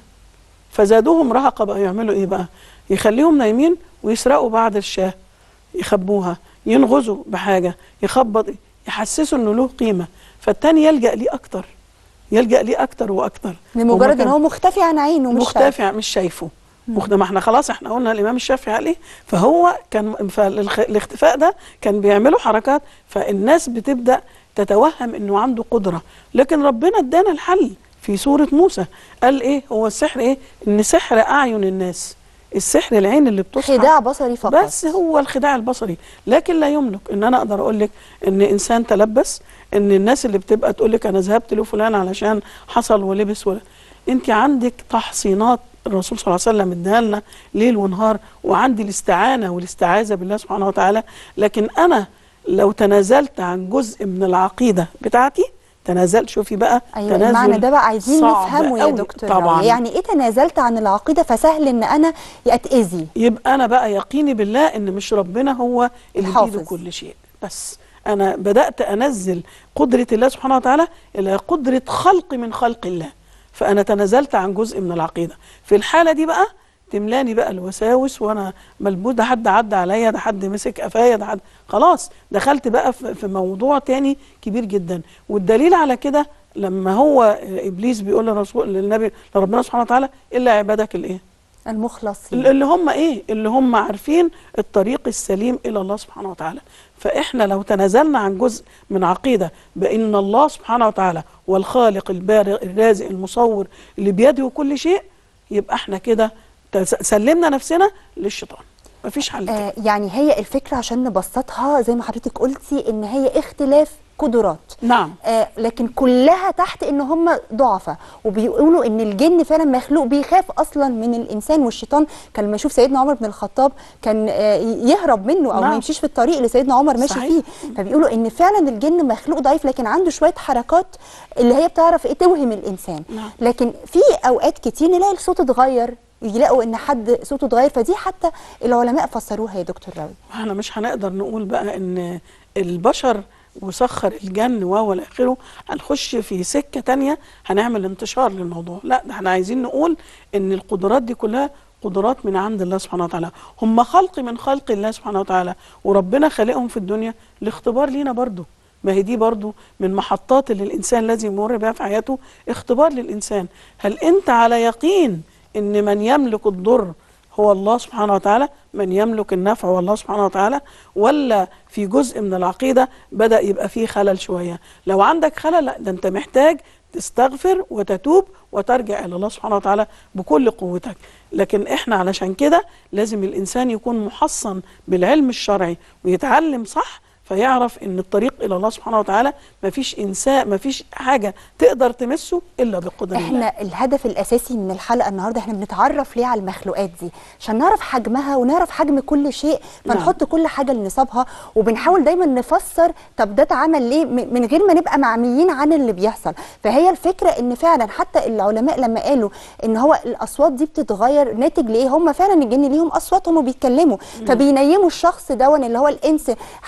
فزادوهم رهقا بقى يعملوا ايه بقى يخليهم نايمين ويسرقوا بعض الشاه يخبوها ينغزوا بحاجه يخبط يحسسوا انه له قيمه فالتاني يلجا ليه اكتر يلجا ليه اكتر واكتر لمجرد هما ان كان- هو مختفي عن عينه مش شايف. مختفي مش شايفه مخ- ما احنا خلاص احنا قلنا الامام الشافعي عليه فهو كان فالاختفاء ده كان بيعملوا حركات فالناس بتبدا تتوهم انه عنده قدره لكن ربنا ادانا الحل في سوره موسى قال ايه هو السحر ايه ان سحر اعين الناس السحر العين اللي بتصحى خداع بصري فقط بس هو الخداع البصري لكن لا يملك ان انا اقدر اقول لك ان انسان تلبس ان الناس اللي بتبقى تقول لك انا ذهبت لفلان علشان حصل ولبس ولا انت عندك تحصينات الرسول صلى الله عليه وسلم اداها لنا ليل ونهار وعندي الاستعانه والاستعاذه بالله سبحانه وتعالى لكن انا لو تنازلت عن جزء من العقيده بتاعتي تنازلت شوفي بقى ايوه تنازل المعنى ده بقى عايزين صعب نفهمه يا قوي. دكتور طبعا راوية. يعني ايه تنازلت عن العقيده فسهل ان انا اتاذي يبقى انا بقى يقيني بالله ان مش ربنا هو اللي الحافظ. بيده كل شيء بس انا بدات انزل قدره الله سبحانه وتعالى الى قدره خلق من خلق الله فانا تنازلت عن جزء من العقيده في الحاله دي بقى تملاني بقى الوساوس وانا ملبوس ده حد عدى عليا ده حد مسك قفايا ده حد خلاص دخلت بقى في في موضوع تاني كبير جدا والدليل على كده لما هو ابليس بيقول للرسول للنبي لربنا سبحانه وتعالى الا عبادك الايه المخلصين اللي هم ايه اللي هم عارفين الطريق السليم الى الله سبحانه وتعالى فاحنا لو تنازلنا عن جزء من عقيده بان الله سبحانه وتعالى هو الخالق البارئ الرازق المصور اللي بيده كل شيء يبقى احنا كده تس- سلمنا نفسنا للشيطان مفيش حل تاني. آه يعني هي الفكره عشان نبسطها زي ما حضرتك قلتي ان هي اختلاف قدرات نعم آه لكن كلها تحت ان هم ضعفاء وبيقولوا ان الجن فعلا مخلوق بيخاف اصلا من الانسان والشيطان كان لما يشوف سيدنا عمر بن الخطاب كان آه يهرب منه او ما نعم. يمشيش في الطريق اللي سيدنا عمر ماشي صحيح. فيه فبيقولوا ان فعلا الجن مخلوق ضعيف لكن عنده شويه حركات اللي هي بتعرف ايه توهم الانسان نعم. لكن في اوقات كتير نلاقي الصوت اتغير يلاقوا ان حد صوته اتغير فدي حتى العلماء فسروها يا دكتور راوي احنا مش هنقدر نقول بقى ان البشر وسخر الجن و الى اخره هنخش في سكه تانية هنعمل انتشار للموضوع لا ده احنا عايزين نقول ان القدرات دي كلها قدرات من عند الله سبحانه وتعالى هم خلق من خلق الله سبحانه وتعالى وربنا خالقهم في الدنيا لاختبار لينا برضو ما هي دي برضو من محطات اللي الانسان لازم يمر بها في حياته اختبار للانسان هل انت على يقين ان من يملك الضر هو الله سبحانه وتعالى من يملك النفع هو الله سبحانه وتعالى ولا في جزء من العقيدة بدأ يبقى فيه خلل شوية لو عندك خلل لا ده انت محتاج تستغفر وتتوب وترجع إلى الله سبحانه وتعالى بكل قوتك لكن احنا علشان كده لازم الإنسان يكون محصن بالعلم الشرعي ويتعلم صح فيعرف ان الطريق الى الله سبحانه وتعالى مفيش انسان مفيش حاجه تقدر تمسه الا بقدر الله احنا الهدف الاساسي من الحلقه النهارده احنا بنتعرف ليه على المخلوقات دي عشان نعرف حجمها ونعرف حجم كل شيء فنحط كل حاجه لنصابها وبنحاول دايما نفسر طب ده اتعمل ليه م- من غير ما نبقى معميين عن اللي بيحصل فهي الفكره ان فعلا حتى العلماء لما قالوا ان هو الاصوات دي بتتغير ناتج لايه هم فعلا الجن ليهم اصوات هم بيتكلموا فبينيموا الشخص دون اللي هو الانس حابب ان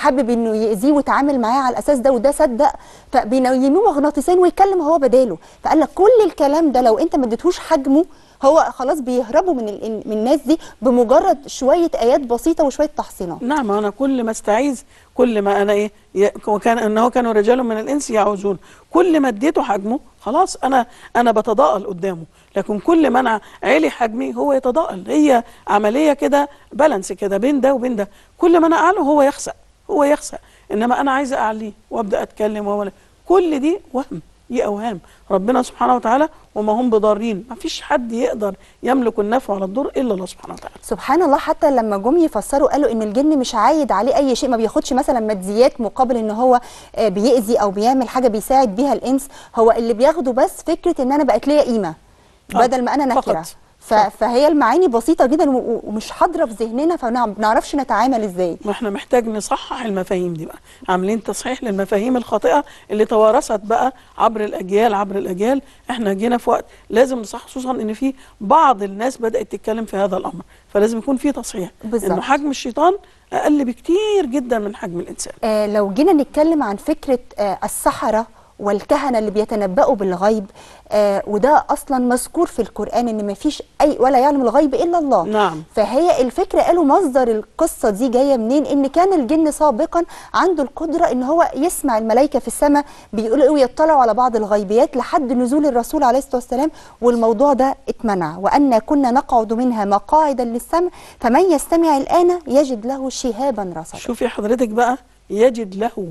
انه يأذيه ويتعامل معاه على الاساس ده وده صدق فبينيموه مغناطيسين ويتكلم هو بداله فقال لك كل الكلام ده لو انت ما اديتهوش حجمه هو خلاص بيهربوا من ال- من الناس دي بمجرد شويه ايات بسيطه وشويه تحصينات نعم انا كل ما استعيذ كل ما انا ايه ي- وكان انه كانوا رجال من الانس يعوزون كل ما اديته حجمه خلاص انا انا بتضاءل قدامه لكن كل ما انا عالي حجمي هو يتضاءل هي عمليه كده بالانس كده بين ده وبين ده كل ما انا اعلى هو يخسأ هو يخسأ انما انا عايزه اعليه وابدا اتكلم ولا كل دي وهم دي اوهام ربنا سبحانه وتعالى وما هم بضارين ما فيش حد يقدر يملك النفع ولا الضر الا الله سبحانه وتعالى سبحان الله حتى لما جم يفسروا قالوا ان الجن مش عايد عليه اي شيء ما بياخدش مثلا ماديات مقابل ان هو آه، بيأذي او بيعمل حاجه بيساعد بيها الانس هو اللي بياخده بس فكره ان انا بقت ليا قيمه آه، بدل ما انا فقط. نكره ف- فهي المعاني بسيطه جدا و- و- ومش حاضره في ذهننا فما بنعرفش نتعامل ازاي ما احنا محتاج نصحح المفاهيم دي بقى عاملين تصحيح للمفاهيم الخاطئه اللي توارثت بقى عبر الاجيال عبر الاجيال احنا جينا في وقت لازم نصحح خصوصا ان في بعض الناس بدات تتكلم في هذا الامر فلازم يكون في تصحيح بالظبط. انه حجم الشيطان اقل بكتير جدا من حجم الانسان آه لو جينا نتكلم عن فكرة آه السحرة والكهنة اللي بيتنبأوا بالغيب آه وده أصلا مذكور في القرآن إن مفيش أي ولا يعلم الغيب إلا الله نعم. فهي الفكرة قالوا مصدر القصة دي جاية منين إن كان الجن سابقا عنده القدرة إن هو يسمع الملائكة في السماء بيقولوا إيه ويطلعوا على بعض الغيبيات لحد نزول الرسول عليه الصلاة والسلام والموضوع ده اتمنع وأن كنا نقعد منها مقاعد للسمع فمن يستمع الآن يجد له شهابا رصدا شوفي حضرتك بقى يجد له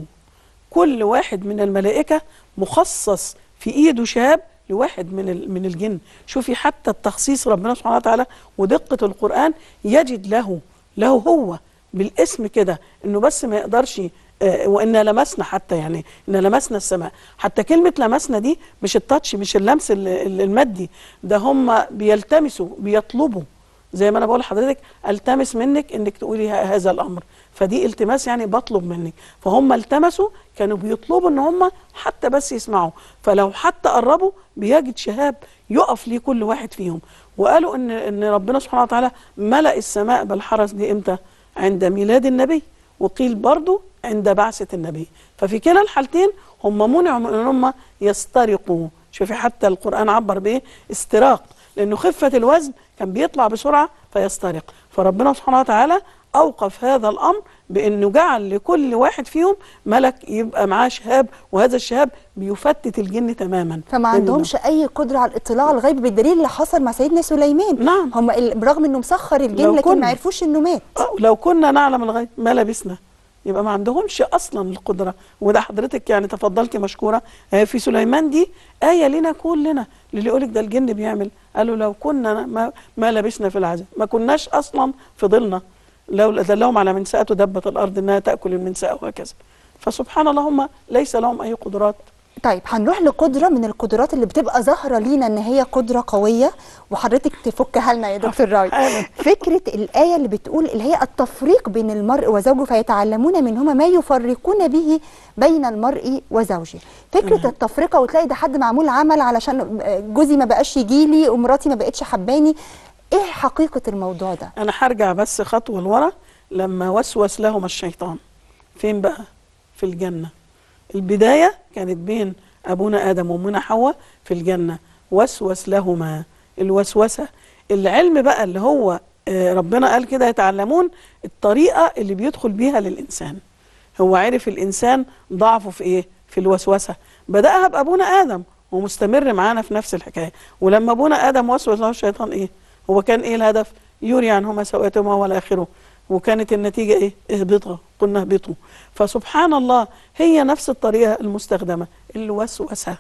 كل واحد من الملائكة مخصص في ايده شهاب لواحد من ال- من الجن شوفي حتى التخصيص ربنا سبحانه وتعالى ودقة القرآن يجد له له هو بالاسم كده انه بس ما يقدرش آه، وإنا لمسنا حتى يعني إن لمسنا السماء حتى كلمة لمسنا دي مش التاتش مش اللمس ال- ال- المادي ده هم بيلتمسوا بيطلبوا زي ما انا بقول لحضرتك التمس منك انك تقولي ه- هذا الامر فدي التماس يعني بطلب منك فهم التمسوا كانوا بيطلبوا ان هم حتى بس يسمعوا فلو حتى قربوا بيجد شهاب يقف ليه كل واحد فيهم وقالوا ان ان ربنا سبحانه وتعالى ملأ السماء بالحرس دي امتى عند ميلاد النبي وقيل برضو عند بعثة النبي ففي كلا الحالتين هم منعوا من ان هم يسترقوا شوفي حتى القرآن عبر بايه استراق لانه خفة الوزن كان بيطلع بسرعة فيسترق فربنا سبحانه وتعالى اوقف هذا الامر بانه جعل لكل واحد فيهم ملك يبقى معاه شهاب وهذا الشهاب بيفتت الجن تماما فما لأنه عندهمش اي قدره على الاطلاع على الغيب بالدليل اللي حصل مع سيدنا سليمان نعم. هم ال- برغم انه مسخر الجن لو لكن كنا. ما عرفوش انه مات آه، لو كنا نعلم الغيب ما لبسنا يبقى ما عندهمش اصلا القدره وده حضرتك يعني تفضلتي مشكوره آه، في سليمان دي ايه لنا كلنا اللي يقولك ده الجن بيعمل قالوا لو كنا ما, ما لبسنا في العذاب ما كناش اصلا في ظلنا لو دلهم على منساءته دبت الارض انها تاكل المنساء وهكذا فسبحان الله هم ليس لهم اي قدرات طيب هنروح لقدره من القدرات اللي بتبقى ظاهره لينا ان هي قدره قويه وحضرتك تفكها لنا يا دكتور راوي حالا. فكره الايه اللي بتقول اللي هي التفريق بين المرء وزوجه فيتعلمون منهما ما يفرقون به بين المرء وزوجه فكره التفرقه وتلاقي ده حد معمول عمل علشان جوزي ما بقاش يجي لي ومراتي ما بقتش حباني ايه حقيقه الموضوع ده انا هرجع بس خطوه لورا لما وسوس لهما الشيطان فين بقى في الجنه البدايه كانت بين ابونا ادم وامنا حواء في الجنه وسوس لهما الوسوسه العلم بقى اللي هو آه، ربنا قال كده يتعلمون الطريقه اللي بيدخل بيها للانسان هو عرف الانسان ضعفه في ايه في الوسوسه بداها بابونا ادم ومستمر معانا في نفس الحكايه ولما ابونا ادم وسوس له الشيطان ايه هو كان ايه الهدف يري عنهما سوءاتهما والى اخره وكانت النتيجه ايه اهبطا قلنا اهبطوا فسبحان الله هي نفس الطريقه المستخدمه الوسوسه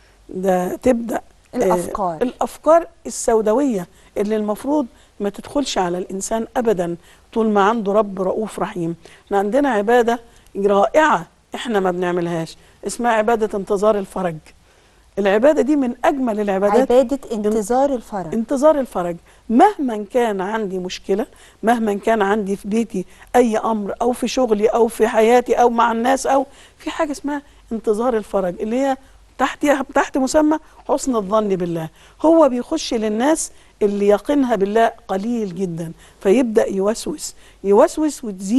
ده تبدا آه، الأفكار. الافكار السوداويه اللي المفروض ما تدخلش على الانسان ابدا طول ما عنده رب رؤوف رحيم احنا عندنا عباده رائعه احنا ما بنعملهاش اسمها عباده انتظار الفرج العباده دي من اجمل العبادات عباده انتظار الفرج انتظار الفرج مهما كان عندي مشكلة مهما كان عندي في بيتي أي أمر أو في شغلي أو في حياتي أو مع الناس أو في حاجة اسمها انتظار الفرج اللي هي تحت تحت مسمى حسن الظن بالله هو بيخش للناس اللي يقينها بالله قليل جدا فيبدأ يوسوس يوسوس وتزيد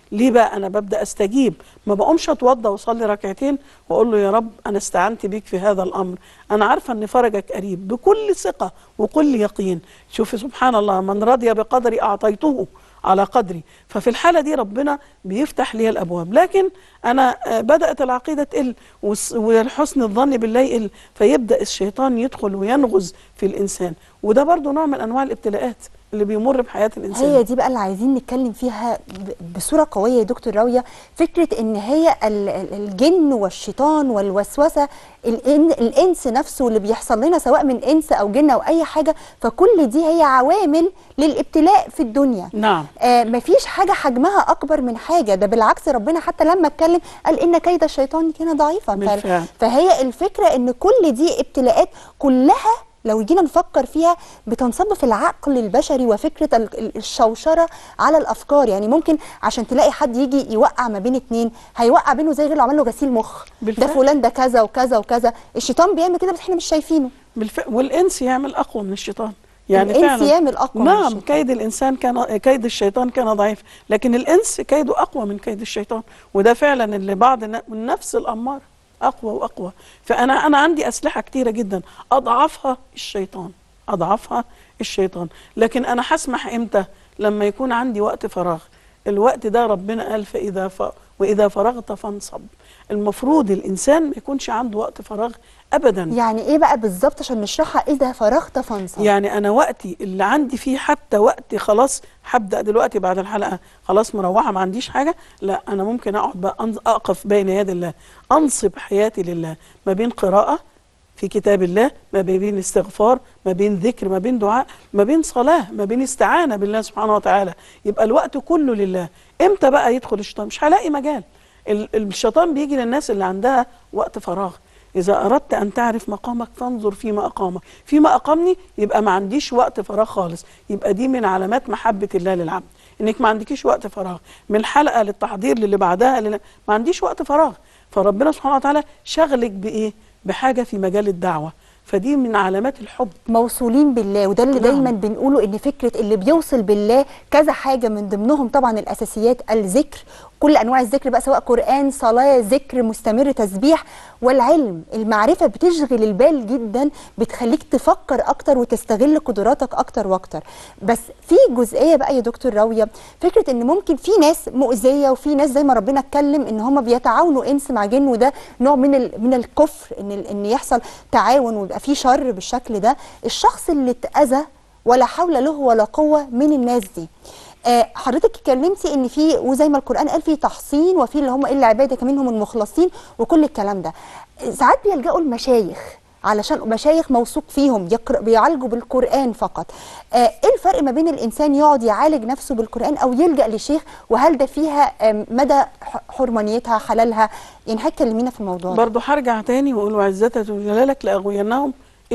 ليه بقى انا ببدا استجيب ما بقومش اتوضى واصلي ركعتين واقول له يا رب انا استعنت بيك في هذا الامر انا عارفه ان فرجك قريب بكل ثقه وكل يقين شوفي سبحان الله من رضي بقدري اعطيته على قدري ففي الحالة دي ربنا بيفتح لي الأبواب لكن أنا آه، بدأت العقيدة تقل والس- وحسن الظن بالله يقل فيبدأ الشيطان يدخل وينغز في الإنسان وده برضو نوع من أنواع الابتلاءات اللي بيمر بحياة الإنسان هي دي بقى اللي عايزين نتكلم فيها ب- بصوره قويه يا دكتور راويه فكره ان هي ال- ال- الجن والشيطان والوسوسه الإن الانس نفسه اللي بيحصل لنا سواء من انس او جن او اي حاجه فكل دي هي عوامل للابتلاء في الدنيا نعم آه مفيش حاجه حجمها اكبر من حاجه ده بالعكس ربنا حتى لما اتكلم قال ان كيد الشيطان كان ضعيفا ف- بالفعل. فهي الفكره ان كل دي ابتلاءات كلها لو جينا نفكر فيها بتنصب في العقل البشري وفكره ال- ال- الشوشره على الافكار يعني ممكن عشان تلاقي حد يجي يوقع ما بين اتنين هيوقع بينه زي غير لو عمل له غسيل مخ ده بالفعل. فلان ده كذا وكذا وكذا الشيطان بيعمل كده بس احنا مش شايفينه بالف... والإنس يعمل أقوى من الشيطان يعني الإنس فعلا يعمل أقوى من نعم الشيطان. كيد الإنسان كان كيد الشيطان كان ضعيف لكن الإنس كيده أقوى من كيد الشيطان وده فعلا اللي بعض النا- من نفس الأمار أقوى وأقوى فأنا أنا عندي أسلحة كتيرة جدا أضعفها الشيطان أضعفها الشيطان لكن أنا هسمح إمتى لما يكون عندي وقت فراغ الوقت ده ربنا قال فإذا ف... وإذا فرغت فانصب المفروض الإنسان ما يكونش عنده وقت فراغ أبدا يعني ايه بقى بالظبط عشان نشرحها اذا فرغت فانصب يعني انا وقتي اللي عندي فيه حتى وقت خلاص هبدا دلوقتي بعد الحلقه خلاص مروحه ما عنديش حاجه لا انا ممكن اقعد بقى أنز- اقف بين يدي الله انصب حياتي لله ما بين قراءه في كتاب الله ما بين استغفار ما بين ذكر ما بين دعاء ما بين صلاه ما بين استعانه بالله سبحانه وتعالى يبقى الوقت كله لله امتى بقى يدخل الشيطان مش هلاقي مجال ال- الشيطان بيجي للناس اللي عندها وقت فراغ إذا أردت أن تعرف مقامك فانظر فيما أقامك فيما أقامني يبقى ما عنديش وقت فراغ خالص يبقى دي من علامات محبة الله للعبد إنك ما عندكيش وقت فراغ من حلقة للتحضير اللي بعدها لل... ما عنديش وقت فراغ فربنا سبحانه وتعالى شغلك بإيه بحاجة في مجال الدعوة فدي من علامات الحب موصولين بالله وده اللي نعم. دايما بنقوله ان فكره اللي بيوصل بالله كذا حاجه من ضمنهم طبعا الاساسيات الذكر كل انواع الذكر بقى سواء قران صلاه ذكر مستمر تسبيح والعلم المعرفه بتشغل البال جدا بتخليك تفكر اكتر وتستغل قدراتك اكتر واكتر بس في جزئيه بقى يا دكتور راويه فكره ان ممكن في ناس مؤذيه وفي ناس زي ما ربنا اتكلم ان هم بيتعاونوا انس مع جن وده نوع من ال- من الكفر ان ال- ان يحصل تعاون ويبقى في شر بالشكل ده الشخص اللي اتاذى ولا حول له ولا قوه من الناس دي آه، حضرتك اتكلمتي ان في وزي ما القران قال في تحصين وفي اللي هم الا عبادك منهم المخلصين وكل الكلام ده آه، ساعات بيلجأوا المشايخ علشان مشايخ موثوق فيهم يقرأ بيعالجوا بالقرآن فقط آه، ايه الفرق ما بين الانسان يقعد يعالج نفسه بالقرآن او يلجأ لشيخ وهل ده فيها آم، مدى ح- حرمانيتها حلالها يعني هتكلمينا في الموضوع ده برضو هرجع تاني واقول وعزتك وجلالك لاغوينهم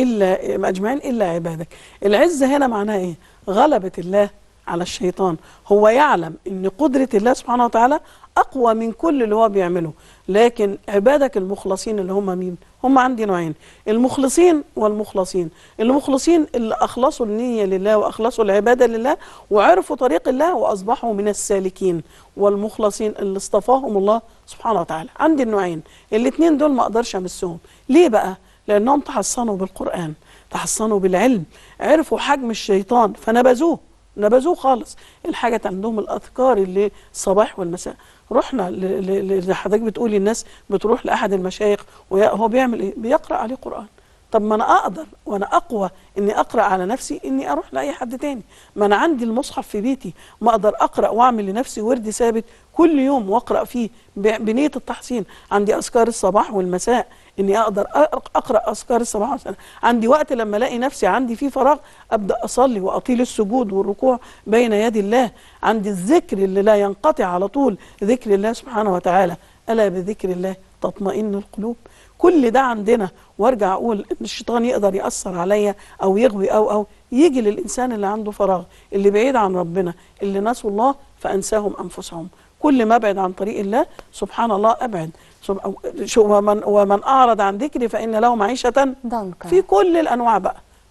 الا اجمعين الا عبادك العزه هنا معناها ايه غلبه الله على الشيطان هو يعلم ان قدره الله سبحانه وتعالى اقوى من كل اللي هو بيعمله لكن عبادك المخلصين اللي هم مين هم عندي نوعين المخلصين والمخلصين المخلصين اللي اخلصوا النيه لله واخلصوا العباده لله وعرفوا طريق الله واصبحوا من السالكين والمخلصين اللي اصطفاهم الله سبحانه وتعالى عندي النوعين الاثنين دول ما اقدرش امسهم ليه بقى لانهم تحصنوا بالقران تحصنوا بالعلم عرفوا حجم الشيطان فنبذوه نبذوه خالص الحاجة عندهم الأذكار اللي الصباح والمساء رحنا ل- ل- ل- زي حضرتك بتقولي الناس بتروح لأحد المشايخ وهو بيعمل إيه؟ بيقرأ عليه قرآن طب ما أنا أقدر وأنا أقوى إني أقرأ على نفسي إني أروح لأي حد تاني ما أنا عندي المصحف في بيتي ما أقدر أقرأ وأعمل لنفسي ورد ثابت كل يوم وأقرأ فيه ب- بنية التحصين عندي أذكار الصباح والمساء اني اقدر أق- اقرا اذكار الصباح والمساء عندي وقت لما الاقي نفسي عندي فيه فراغ ابدا اصلي واطيل السجود والركوع بين يدي الله عندي الذكر اللي لا ينقطع على طول ذكر الله سبحانه وتعالى الا بذكر الله تطمئن القلوب كل ده عندنا وارجع اقول ان الشيطان يقدر ياثر عليا او يغوي او او يجي للانسان اللي عنده فراغ اللي بعيد عن ربنا اللي نسوا الله فانساهم انفسهم كل ما ابعد عن طريق الله سبحان الله ابعد سب- أو- شو- ومن ومن اعرض عن ذكري فان له معيشه ضنكا في كل الانواع بقى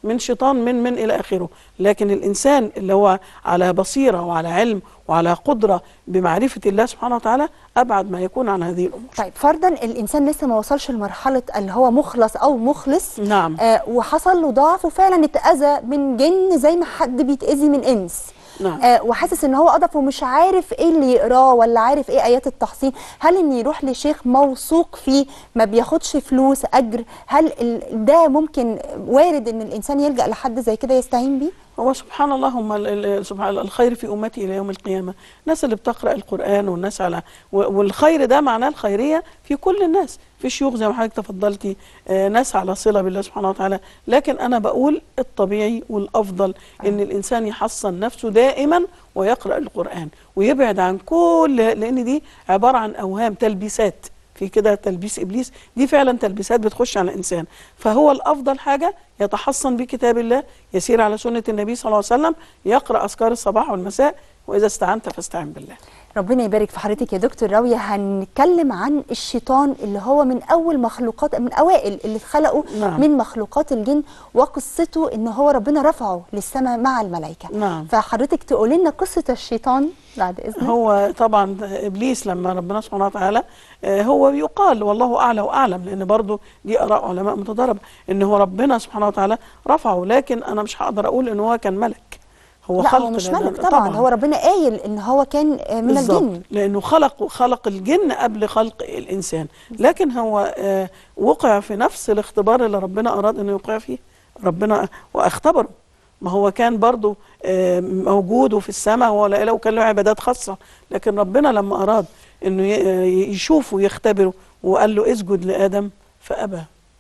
من شيطان من من الى اخره لكن الانسان اللي هو على بصيره وعلى علم وعلى قدره بمعرفه الله سبحانه وتعالى ابعد ما يكون عن هذه الامور طيب فرضا الانسان لسه ما وصلش لمرحله اللي هو مخلص او مخلص نعم. آه وحصل له ضعف وفعلا اتاذى من جن زي ما حد بيتاذي من انس نعم. آه وحاسس ان هو اضعف ومش عارف ايه اللي يقراه ولا عارف ايه ايات التحصين هل ان يروح لشيخ موثوق فيه ما بياخدش فلوس اجر هل ال- ده ممكن وارد ان الانسان يلجا لحد زي كده يستعين بيه هو سبحان الله هم ال- ال- سبحان الله الخير في امتي الى يوم القيامه الناس اللي بتقرا القران والناس على و- والخير ده معناه الخيريه في كل الناس في شيوخ زي ما حضرتك تفضلتي آه، ناس على صله بالله سبحانه وتعالى لكن انا بقول الطبيعي والافضل ان الانسان يحصن نفسه دائما ويقرا القران ويبعد عن كل لان دي عباره عن اوهام تلبيسات في كده تلبيس ابليس دي فعلا تلبيسات بتخش على الانسان فهو الافضل حاجه يتحصن بكتاب الله يسير على سنه النبي صلى الله عليه وسلم يقرا اذكار الصباح والمساء واذا استعنت فاستعن بالله ربنا يبارك في حضرتك يا دكتور راوية هنتكلم عن الشيطان اللي هو من أول مخلوقات من أوائل اللي اتخلقوا نعم. من مخلوقات الجن وقصته إن هو ربنا رفعه للسماء مع الملائكة نعم. فحضرتك تقولي لنا قصة الشيطان بعد إذنك هو طبعا ابليس لما ربنا سبحانه وتعالى آه، هو يقال والله اعلى واعلم لان برضو دي اراء علماء متضاربه ان هو ربنا سبحانه وتعالى رفعه لكن انا مش هقدر اقول ان هو كان ملك هو لا خلق هو مش لأن- ملك طبعا, هو ربنا قايل إن هو كان آه، من بالظبط، الجن لانه خلق خلق الجن قبل خلق الانسان لكن هو آه، وقع في نفس الاختبار اللي ربنا اراد انه يوقع فيه ربنا واختبره ما هو كان برضه آه، موجود وفي السماء ولا اله وكان له عبادات خاصه لكن ربنا لما اراد انه ي- آه، يشوفه ويختبره وقال له اسجد لادم فابى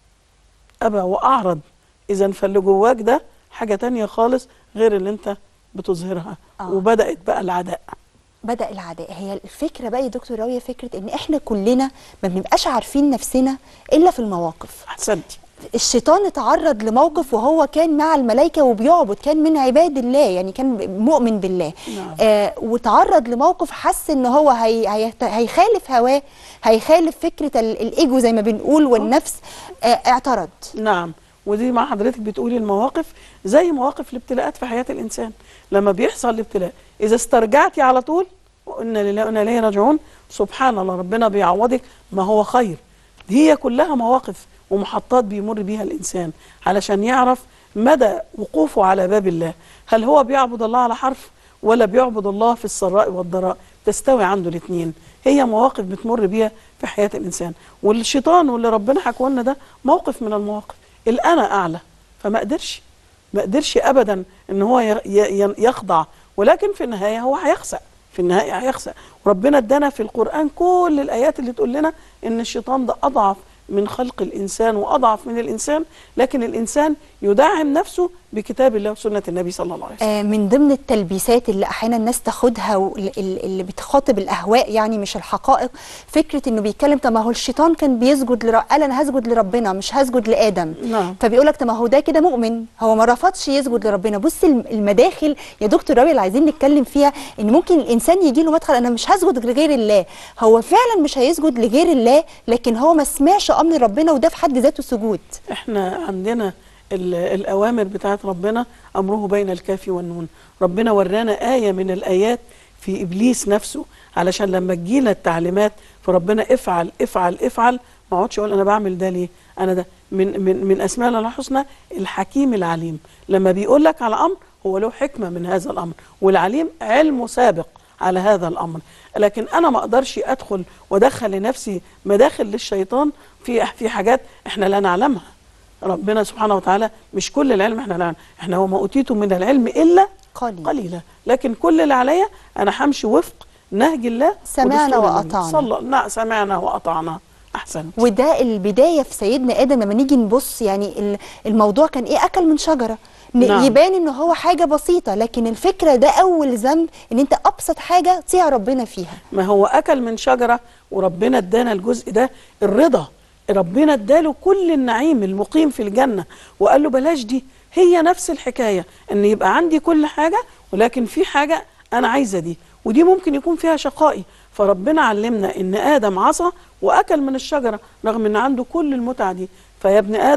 ابى واعرض اذا فاللي جواك ده حاجه تانية خالص غير اللي انت بتظهرها آه. وبدات بقى العداء بدأ العداء هي الفكرة بقى يا دكتور راوية فكرة إن إحنا كلنا ما بنبقاش عارفين نفسنا إلا في المواقف احسنتي الشيطان اتعرض لموقف وهو كان مع الملائكة وبيعبد كان من عباد الله يعني كان مؤمن بالله نعم. آه وتعرض لموقف حس ان هو هي هي هيخالف هواه هيخالف فكرة ال- الايجو زي ما بنقول والنفس آه اعترض نعم ودي مع حضرتك بتقولي المواقف زي مواقف الابتلاءات في حياة الإنسان لما بيحصل الابتلاء إذا استرجعتي على طول وإنا لله وإنا إليه راجعون سبحان الله ربنا بيعوضك ما هو خير دي هي كلها مواقف ومحطات بيمر بيها الإنسان علشان يعرف مدى وقوفه على باب الله هل هو بيعبد الله على حرف ولا بيعبد الله في السراء والضراء تستوي عنده الاثنين هي مواقف بتمر بيها في حياة الإنسان والشيطان واللي ربنا حكوا لنا ده موقف من المواقف الأنا أعلى فما قدرش ما قدرش أبدا إن هو ي- ي- يخضع ولكن في النهاية هو هيخسأ في النهاية هيخسأ وربنا ادانا في القرآن كل الآيات اللي تقول لنا إن الشيطان ده أضعف من خلق الإنسان وأضعف من الإنسان لكن الإنسان يدعم نفسه بكتاب الله وسنة النبي صلى الله عليه وسلم آه من ضمن التلبيسات اللي احيانا الناس تاخدها وال- ال- اللي بتخاطب الاهواء يعني مش الحقائق فكره انه بيتكلم طب ما هو الشيطان كان بيسجد لر... قال انا هسجد لربنا مش هسجد لادم نعم. فبيقول لك طب ما هو ده كده مؤمن هو ما رفضش يسجد لربنا بص الم- المداخل يا دكتور راوي اللي عايزين نتكلم فيها ان ممكن الانسان يجي له مدخل انا مش هسجد لغير الله هو فعلا مش هيسجد لغير الله لكن هو ما سمعش امر ربنا وده في حد ذاته سجود احنا عندنا ال- الأوامر بتاعت ربنا أمره بين الكاف والنون ربنا ورانا آية من الآيات في إبليس نفسه علشان لما تجينا التعليمات فربنا افعل افعل افعل ما اقعدش اقول انا بعمل ده ليه انا ده من من من اسماء الله الحسنى الحكيم العليم لما بيقول لك على امر هو له حكمه من هذا الامر والعليم علمه سابق على هذا الامر لكن انا ما اقدرش ادخل وادخل لنفسي مداخل للشيطان في في حاجات احنا لا نعلمها ربنا سبحانه وتعالى مش كل العلم احنا نعلم احنا وما اوتيتم من العلم الا قليل. قليلا لكن كل اللي عليا انا همشي وفق نهج الله سمعنا ودستور النبي. وأطعنا. صلى نعم سمعنا واطعنا احسن وده البدايه في سيدنا ادم لما نيجي نبص يعني ال- الموضوع كان ايه اكل من شجره ن- نعم. يبان ان هو حاجه بسيطه لكن الفكره ده اول ذنب ان انت ابسط حاجه تطيع ربنا فيها ما هو اكل من شجره وربنا ادانا الجزء ده الرضا ربنا اداله كل النعيم المقيم في الجنه وقال له بلاش دي هي نفس الحكايه ان يبقى عندي كل حاجه ولكن في حاجه انا عايزه دي ودي ممكن يكون فيها شقائي فربنا علمنا ان ادم عصى واكل من الشجره رغم ان عنده كل المتعه دي فيا ابن ادم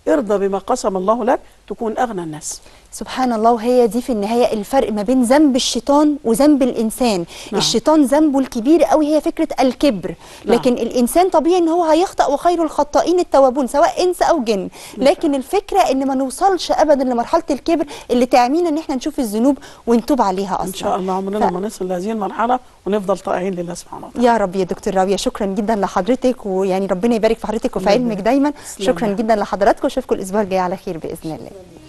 ارضى بما قسم الله لك تكون اغنى الناس سبحان الله وهي دي في النهايه الفرق ما بين ذنب الشيطان وذنب الانسان نعم. الشيطان ذنبه الكبير قوي هي فكره الكبر نعم. لكن الانسان طبيعي ان هو هيخطا وخير الخطائين التوابون سواء انس او جن لكن الفكره ان ما نوصلش ابدا لمرحله الكبر اللي تعمينا ان احنا نشوف الذنوب ونتوب عليها اصلا ان شاء الله عمرنا ف- ما نصل لهذه المرحله ونفضل طائعين لله سبحانه وتعالى يا رب يا دكتور راوية شكرا جدا لحضرتك ويعني ربنا يبارك في حضرتك وفي الله علمك يبارك. دايما تسلمي. شكرا جدا لحضراتكم اشوفكم الاسبوع الجاي على خير باذن الله